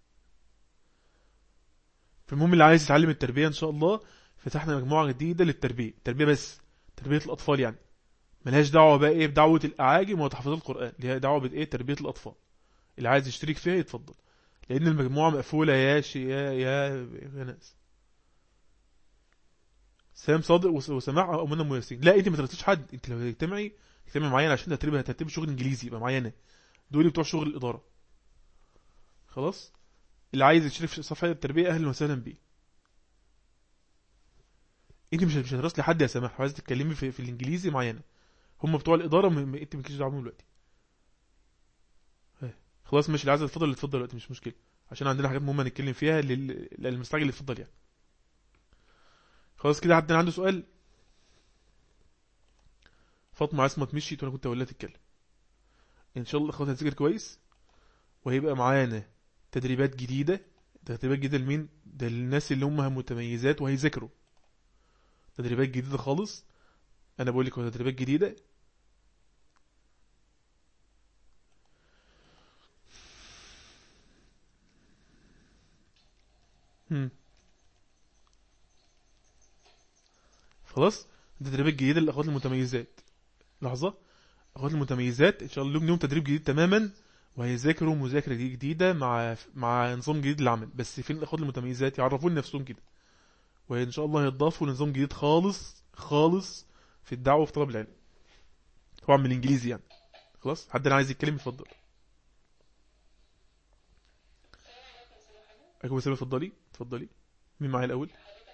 فالمهم اللي عايز يتعلم التربيه ان شاء الله فتحنا مجموعه جديده للتربيه تربيه بس تربيه الاطفال يعني ملهاش دعوه بقى ايه بدعوه الاعاجم وتحفظات القران اللي هي دعوه بايه تربيه الاطفال اللي عايز يشترك فيها يتفضل لان المجموعه مقفوله يا شي يا يا, يا ناس سام صادق وس- وسماح او منى ام ياسين لا انت ما ترتبش حد انت لو هتجتمعي اجتمعي معايا عشان ترتبي هترتبي شغل انجليزي يبقى معايا انا دول بتوع شغل الاداره خلاص اللي عايز يشترك في صفحه التربيه اهلا وسهلا بيه انت مش مش هتراسلي حد يا سماح عايز تتكلمي في, في الانجليزي معايا انا هم بتوع الاداره م... م- انت مالكيش دعوه بيهم دلوقتي ها. خلاص ماشي اللي عايز يتفضل يتفضل دلوقتي مش مشكله عشان عندنا حاجات مهمه نتكلم فيها لل... للمستعجل يتفضل يعني خلاص كده حد عنده سؤال فاطمه عصمت مشيت وانا كنت اقول لها تتكلم ان شاء الله الاخوات هتذاكر كويس وهيبقى معانا تدريبات جديده تدريبات جديده لمين ده للناس اللي هم متميزات وهيذاكروا تدريبات جديده خالص انا بقول لك هو تدريبات جديده هم. خلاص تدريبات جديده للاخوات المتميزات لحظه اخوات المتميزات ان شاء الله لهم يوم تدريب جديد تماما وهيذاكروا مذاكره جديده مع مع نظام جديد للعمل بس فين الاخوات المتميزات يعرفوا نفسهم كده وان شاء الله هيضافوا لنظام جديد خالص خالص في الدعوه وفي طلب العلم طبعا بالانجليزي يعني خلاص حد انا عايز يتكلم اتفضل اكو سلمى اتفضلي اتفضلي مين معايا الاول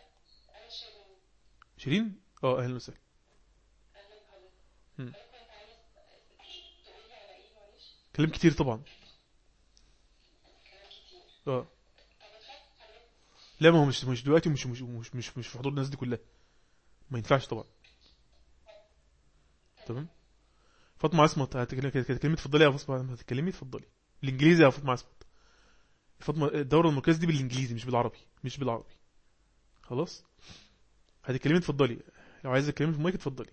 شيرين اه اهلا وسهلا مم. كلام كتير طبعا اه لا ما هو مش مش دلوقتي مش مش مش مش, مش في حضور الناس دي كلها ما ينفعش طبعا تمام فاطمه عصمت هتكلمي هتكلمي اتفضلي يا فاطمه هتتكلمي اتفضلي الانجليزي يا فاطمه عصمت فاطمه الدوره المركزه دي بالانجليزي مش بالعربي مش بالعربي خلاص هتتكلمي اتفضلي لو عايزه تتكلمي في المايك اتفضلي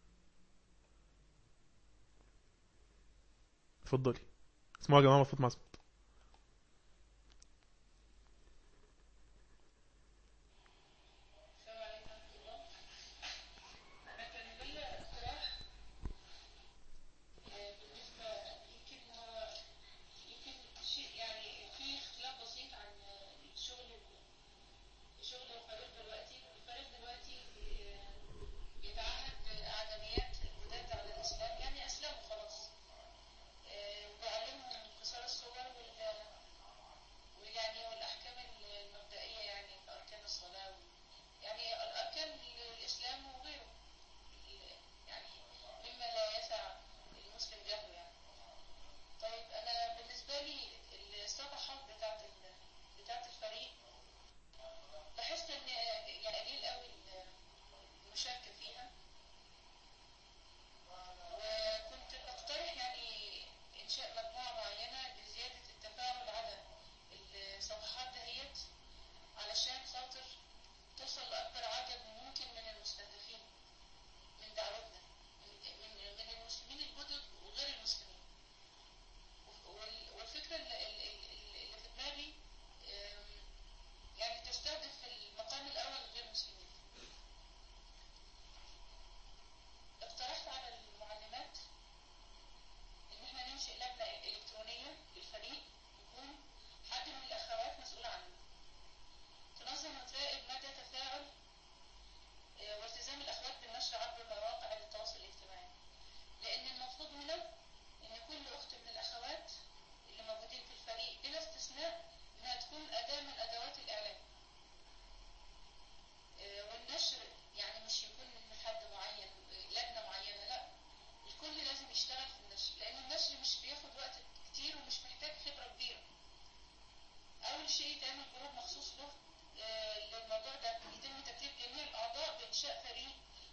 اتفضلي اسمعوا يا جماعه فاطمه عصمت بعلمهم قصار الصور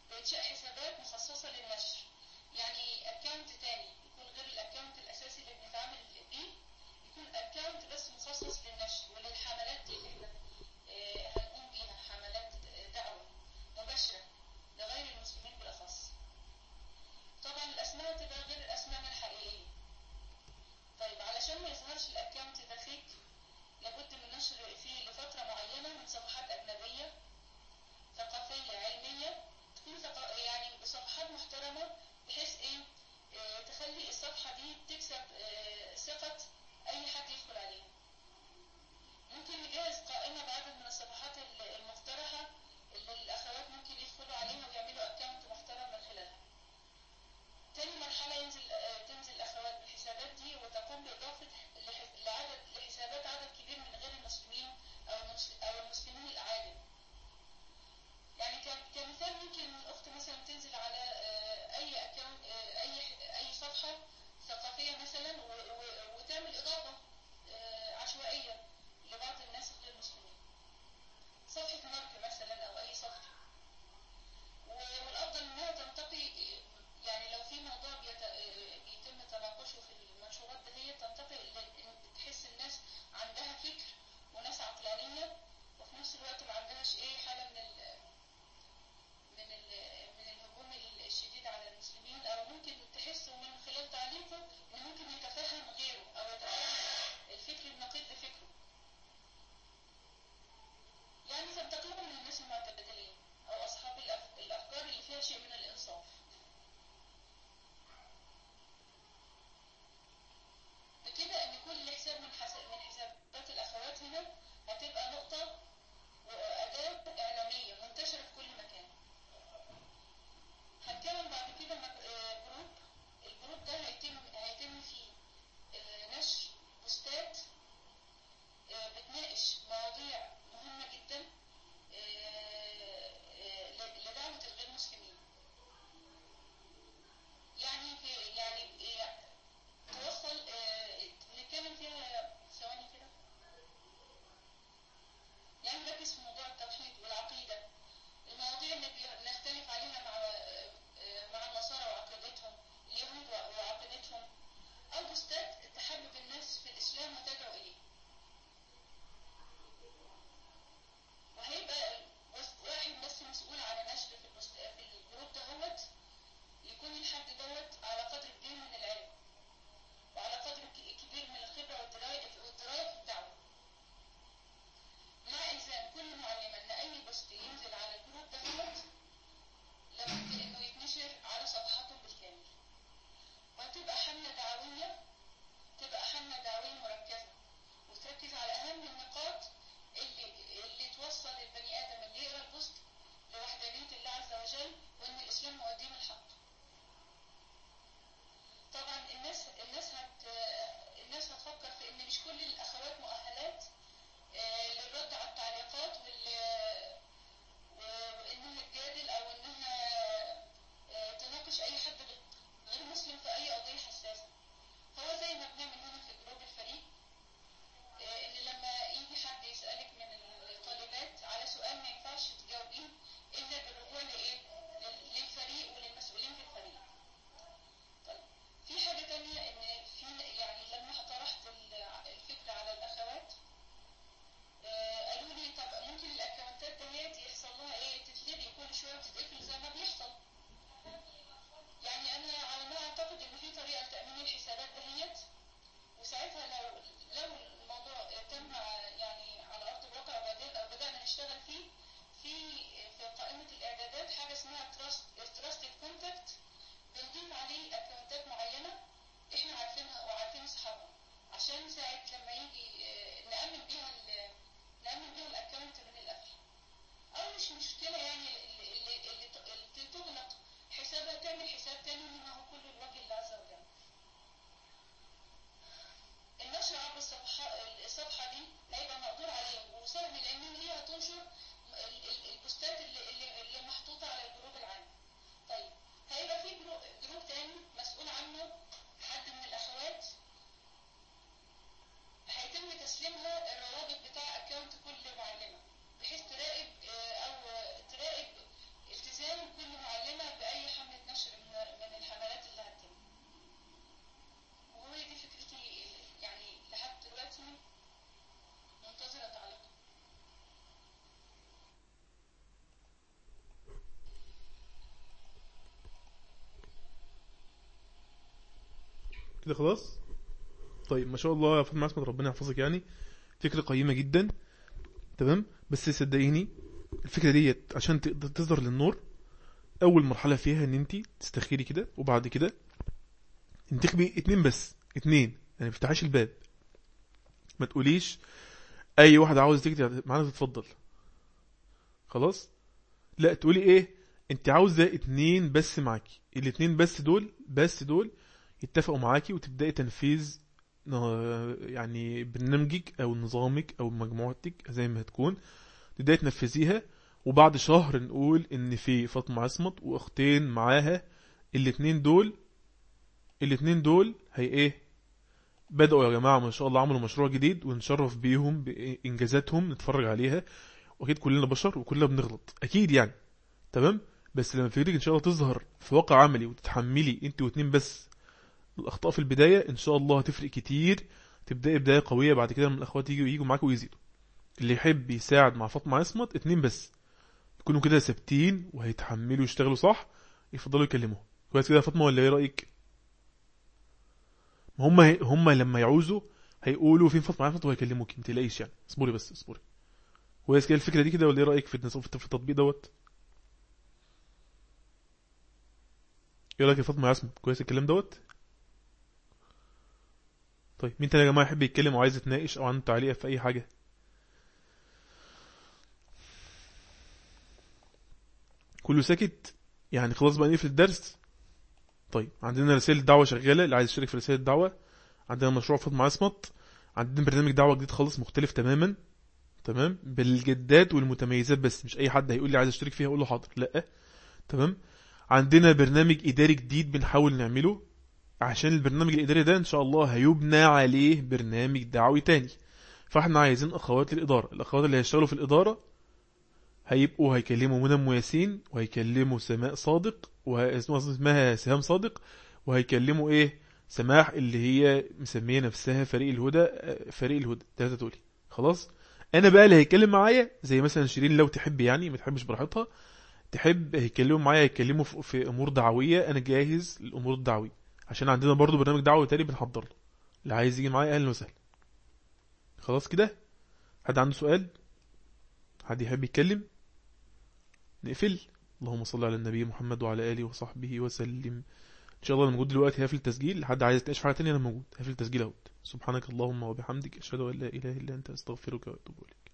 بإنشاء حسابات مخصصة للنشر يعني اكونت تاني يكون غير الاكونت الاساسي اللي بنتعامل بيه يكون اكونت بس مخصص للنشر وللحملات دي اللي احنا آه، هنقوم بيها حملات دعوة مباشرة لغير المسلمين بالاخص طبعا الاسماء تبقى غير الاسماء الحقيقية طيب علشان ما يظهرش الاكونت ده فيك لابد من نشر فيه لفترة معينة من صفحات أجنبية ثقافية علمية تكون ثقا- يعني صفحات محترمة بحيث إيه آه، تخلي الصفحة دي تكسب آه، ثقة أي حد يدخل عليها ممكن نجهز قائمة بعدد من الصفحات ال- المقترحة اللي الأخوات ممكن يدخلوا عليها ويعملوا أكونت محترم من خلالها تاني مرحلة ينزل آه، تنزل الأخوات بالحسابات دي وتقوم بإضافة لح- لعدد لحسابات عدد كبير من غير المسلمين أو المسل- أو المسلمين الأعاجم. يعني ك- كمثال ممكن الأخت مثلا تنزل على آه، أي أكونت أي أي صفحة ثقافية مثلا و- و- وتعمل إضافة آه، عشوائية لبعض الناس غير المسلمين. صفحة مارك مثلا أو أي صفحة. و- والافضل انها تنتقي يعني لو في موضوع بيت- بيتم تناقشه في المنشورات ده هي تنتقي ل- إن تحس الناس عندها فكر وناس عقلانيه وفي نفس الوقت ما عندهاش ايه حاله من ال من ال من الهجوم الشديد على المسلمين او ممكن تحسوا من خلال تعليقه ان ممكن يتفهم غيره او يتفهم الفكر النقيض لفكره يعني تنتقلهم من الناس المعتدلين أو أصحاب الأف- الأفكار اللي فيها شيء من الإنصاف بكده إن كل حساب من حساب من حسابات الأخوات هنا هتبقى نقطة وأداة إعلامية منتشرة في كل مكان هنتكلم بعد كده مع آه، جروب الجروب ده هيتم هيتم فيه آه، نشر بوستات آه، بتناقش مواضيع مهمة جدا آه، آه، لدعوة الغير مسلمين يعني في يعني آه، توصل آه، نتكلم فيها ثواني كده يعني نركز في موضوع التوحيد والعقيدة المواضيع اللي بي- بنختلف عليها مع آه، آه، مع النصارى وعقيدتهم اليهود وعقيدتهم أو بوستات تحبب الناس في الإسلام وتدعو إليه وهيبقى بس- واحد بس مسؤول على نشر في البوست في الجروب دهوت يكون الحد دوت على قدر كبير من العلم وعلى قدر ك- كبير من الخبرة والدراية والدراية في الدعوة مع إلزام كل معلم أن أي بوست ينزل على الجروب دهوت لابد إنه يتنشر على صفحاته بالكامل وهتبقى حملة دعوية تبقى حملة دعوية مركزة وتركز على أهم النقاط اللي اللي توصل البني آدم اللي يقرأ البوست لوحدانية الله عز وجل وإن الإسلام هو دين الحق. طبعا الناس الناس هت الناس هتفكر في إن مش كل الأخوات مؤهلات آه، للرد على التعليقات وال وإنها تجادل أو إنها آه، تناقش أي حد غير مسلم في أي قضية حساسة. هو زي ما بنعمل هنا في جروب الفريق آه، ان لما يجي حد يسألك من الطالبات على سؤال ما ينفعش تجاوبيه الا بالرجوع لايه لل- للفريق وللمسؤولين في الفريق طيب في حاجة تانية ان في يعني لما طرحت ال- الفكرة على الاخوات آه، قالوا لي طب ممكن الاكونتات ديت يحصل لها ايه تتلغي كل شوية وتتقفل زي ما بيحصل يعني انا على ما اعتقد ان في طريقة لتأمين الحسابات دهيت وساعتها لو لو الموضوع تم يعني على ارض الواقع وبعدين او بدانا نشتغل فيه في في قائمه الاعدادات حاجه اسمها تراست تراستد كونتاكت بنضيف عليه اكونتات معينه احنا عارفينها وعارفين اصحابها عشان ساعه لما يجي آه، نامن بيها ال- نامن بيها الاكونت من القفل او مش مشكله يعني اللي, اللي, اللي, ت- اللي تغلق حسابها تعمل حساب تاني انما هو كله لوجه الله عز وجل النشر عبر الصفحة الصفحة دي هيبقى مقدور عليه وسهل لأن هي هتنشر ال- ال- البوستات اللي, اللي, اللي محطوطة على الجروب العام. طيب هيبقى في جروب, جروب تاني مسؤول عنه حد من الأخوات هيتم تسليمها الروابط بتاع أكونت كل معلمة بحيث تراقب آه، أو تراقب التزام كل معلمة كده خلاص طيب ما شاء الله يا فاطمه عصمت ربنا يحفظك يعني فكره قيمه جدا تمام بس صدقيني الفكره ديت عشان تقدر تظهر للنور اول مرحله فيها ان انت تستخيري كده وبعد كده انتخبي اتنين بس اتنين يعني ما تفتحيش الباب ما تقوليش اي واحد عاوز تيجي معانا تتفضل خلاص لا تقولي ايه انت عاوزه اتنين بس معاكي الاتنين بس دول بس دول يتفقوا معاكي وتبداي تنفيذ آه، يعني برنامجك او نظامك او مجموعتك زي ما هتكون تبداي تنفذيها وبعد شهر نقول ان في فاطمه عصمت واختين معاها الاتنين دول الاتنين دول هي ايه بدأوا يا جماعة ما شاء الله عملوا مشروع جديد ونشرف بيهم بإنجازاتهم نتفرج عليها وأكيد كلنا بشر وكلنا بنغلط أكيد يعني تمام بس لما فكرتك إن شاء الله تظهر في واقع عملي وتتحملي أنت واتنين بس الأخطاء في البداية إن شاء الله هتفرق كتير تبدأي بداية قوية بعد كده من الأخوات يجوا يجوا معاك ويزيدوا اللي يحب يساعد مع فاطمة عصمت اتنين بس يكونوا كده ثابتين وهيتحملوا يشتغلوا صح يفضلوا يكلموه كويس كده يا فاطمة ولا ايه رأيك؟ هم هم لما يعوزوا هيقولوا فين فاطمه عرفت وهيكلموك ما تقلقيش يعني اصبري بس اصبري كويس كده الفكره دي كده ولا ايه رايك في النظام في التطبيق دوت ايه رايك يا فاطمه يا عصمت كويس الكلام دوت طيب مين تاني يا جماعه يحب يتكلم او عايز يتناقش او عنده تعليق في اي حاجه كله ساكت يعني خلاص بقى نقفل الدرس طيب عندنا رسائل دعوة شغالة اللي عايز يشترك في رسائل الدعوة عندنا مشروع فاطمة عصمت عندنا برنامج دعوة جديد خالص مختلف تماما تمام بالجدات والمتميزات بس مش اي حد هيقول لي عايز اشترك فيها اقول له حاضر لا تمام عندنا برنامج اداري جديد بنحاول نعمله عشان البرنامج الاداري ده ان شاء الله هيبنى عليه برنامج دعوي تاني فاحنا عايزين اخوات الاداره الاخوات اللي هيشتغلوا في الاداره هيبقوا هيكلموا منى ياسين وهيكلموا سماء صادق واسمها سهام صادق وهيكلموا ايه سماح اللي هي مسميه نفسها فريق الهدى فريق الهدى ثلاثه تقولي خلاص انا بقى اللي هيتكلم معايا زي مثلا شيرين لو تحب يعني ما تحبش براحتها تحب هيكلموا معايا هيتكلموا في امور دعويه انا جاهز للامور الدعويه عشان عندنا برضو برنامج دعوي تاني بنحضر له اللي عايز يجي معايا اهلا وسهلا خلاص كده حد عنده سؤال حد يحب يتكلم نقفل اللهم صل على النبي محمد وعلى آله وصحبه وسلم إن شاء الله أنا موجود دلوقتي هقفل التسجيل حد عايز يتناقش في حاجة تانية أنا موجود هقفل التسجيل أهوت سبحانك اللهم وبحمدك أشهد أن لا إله إلا أنت أستغفرك وأتوب إليك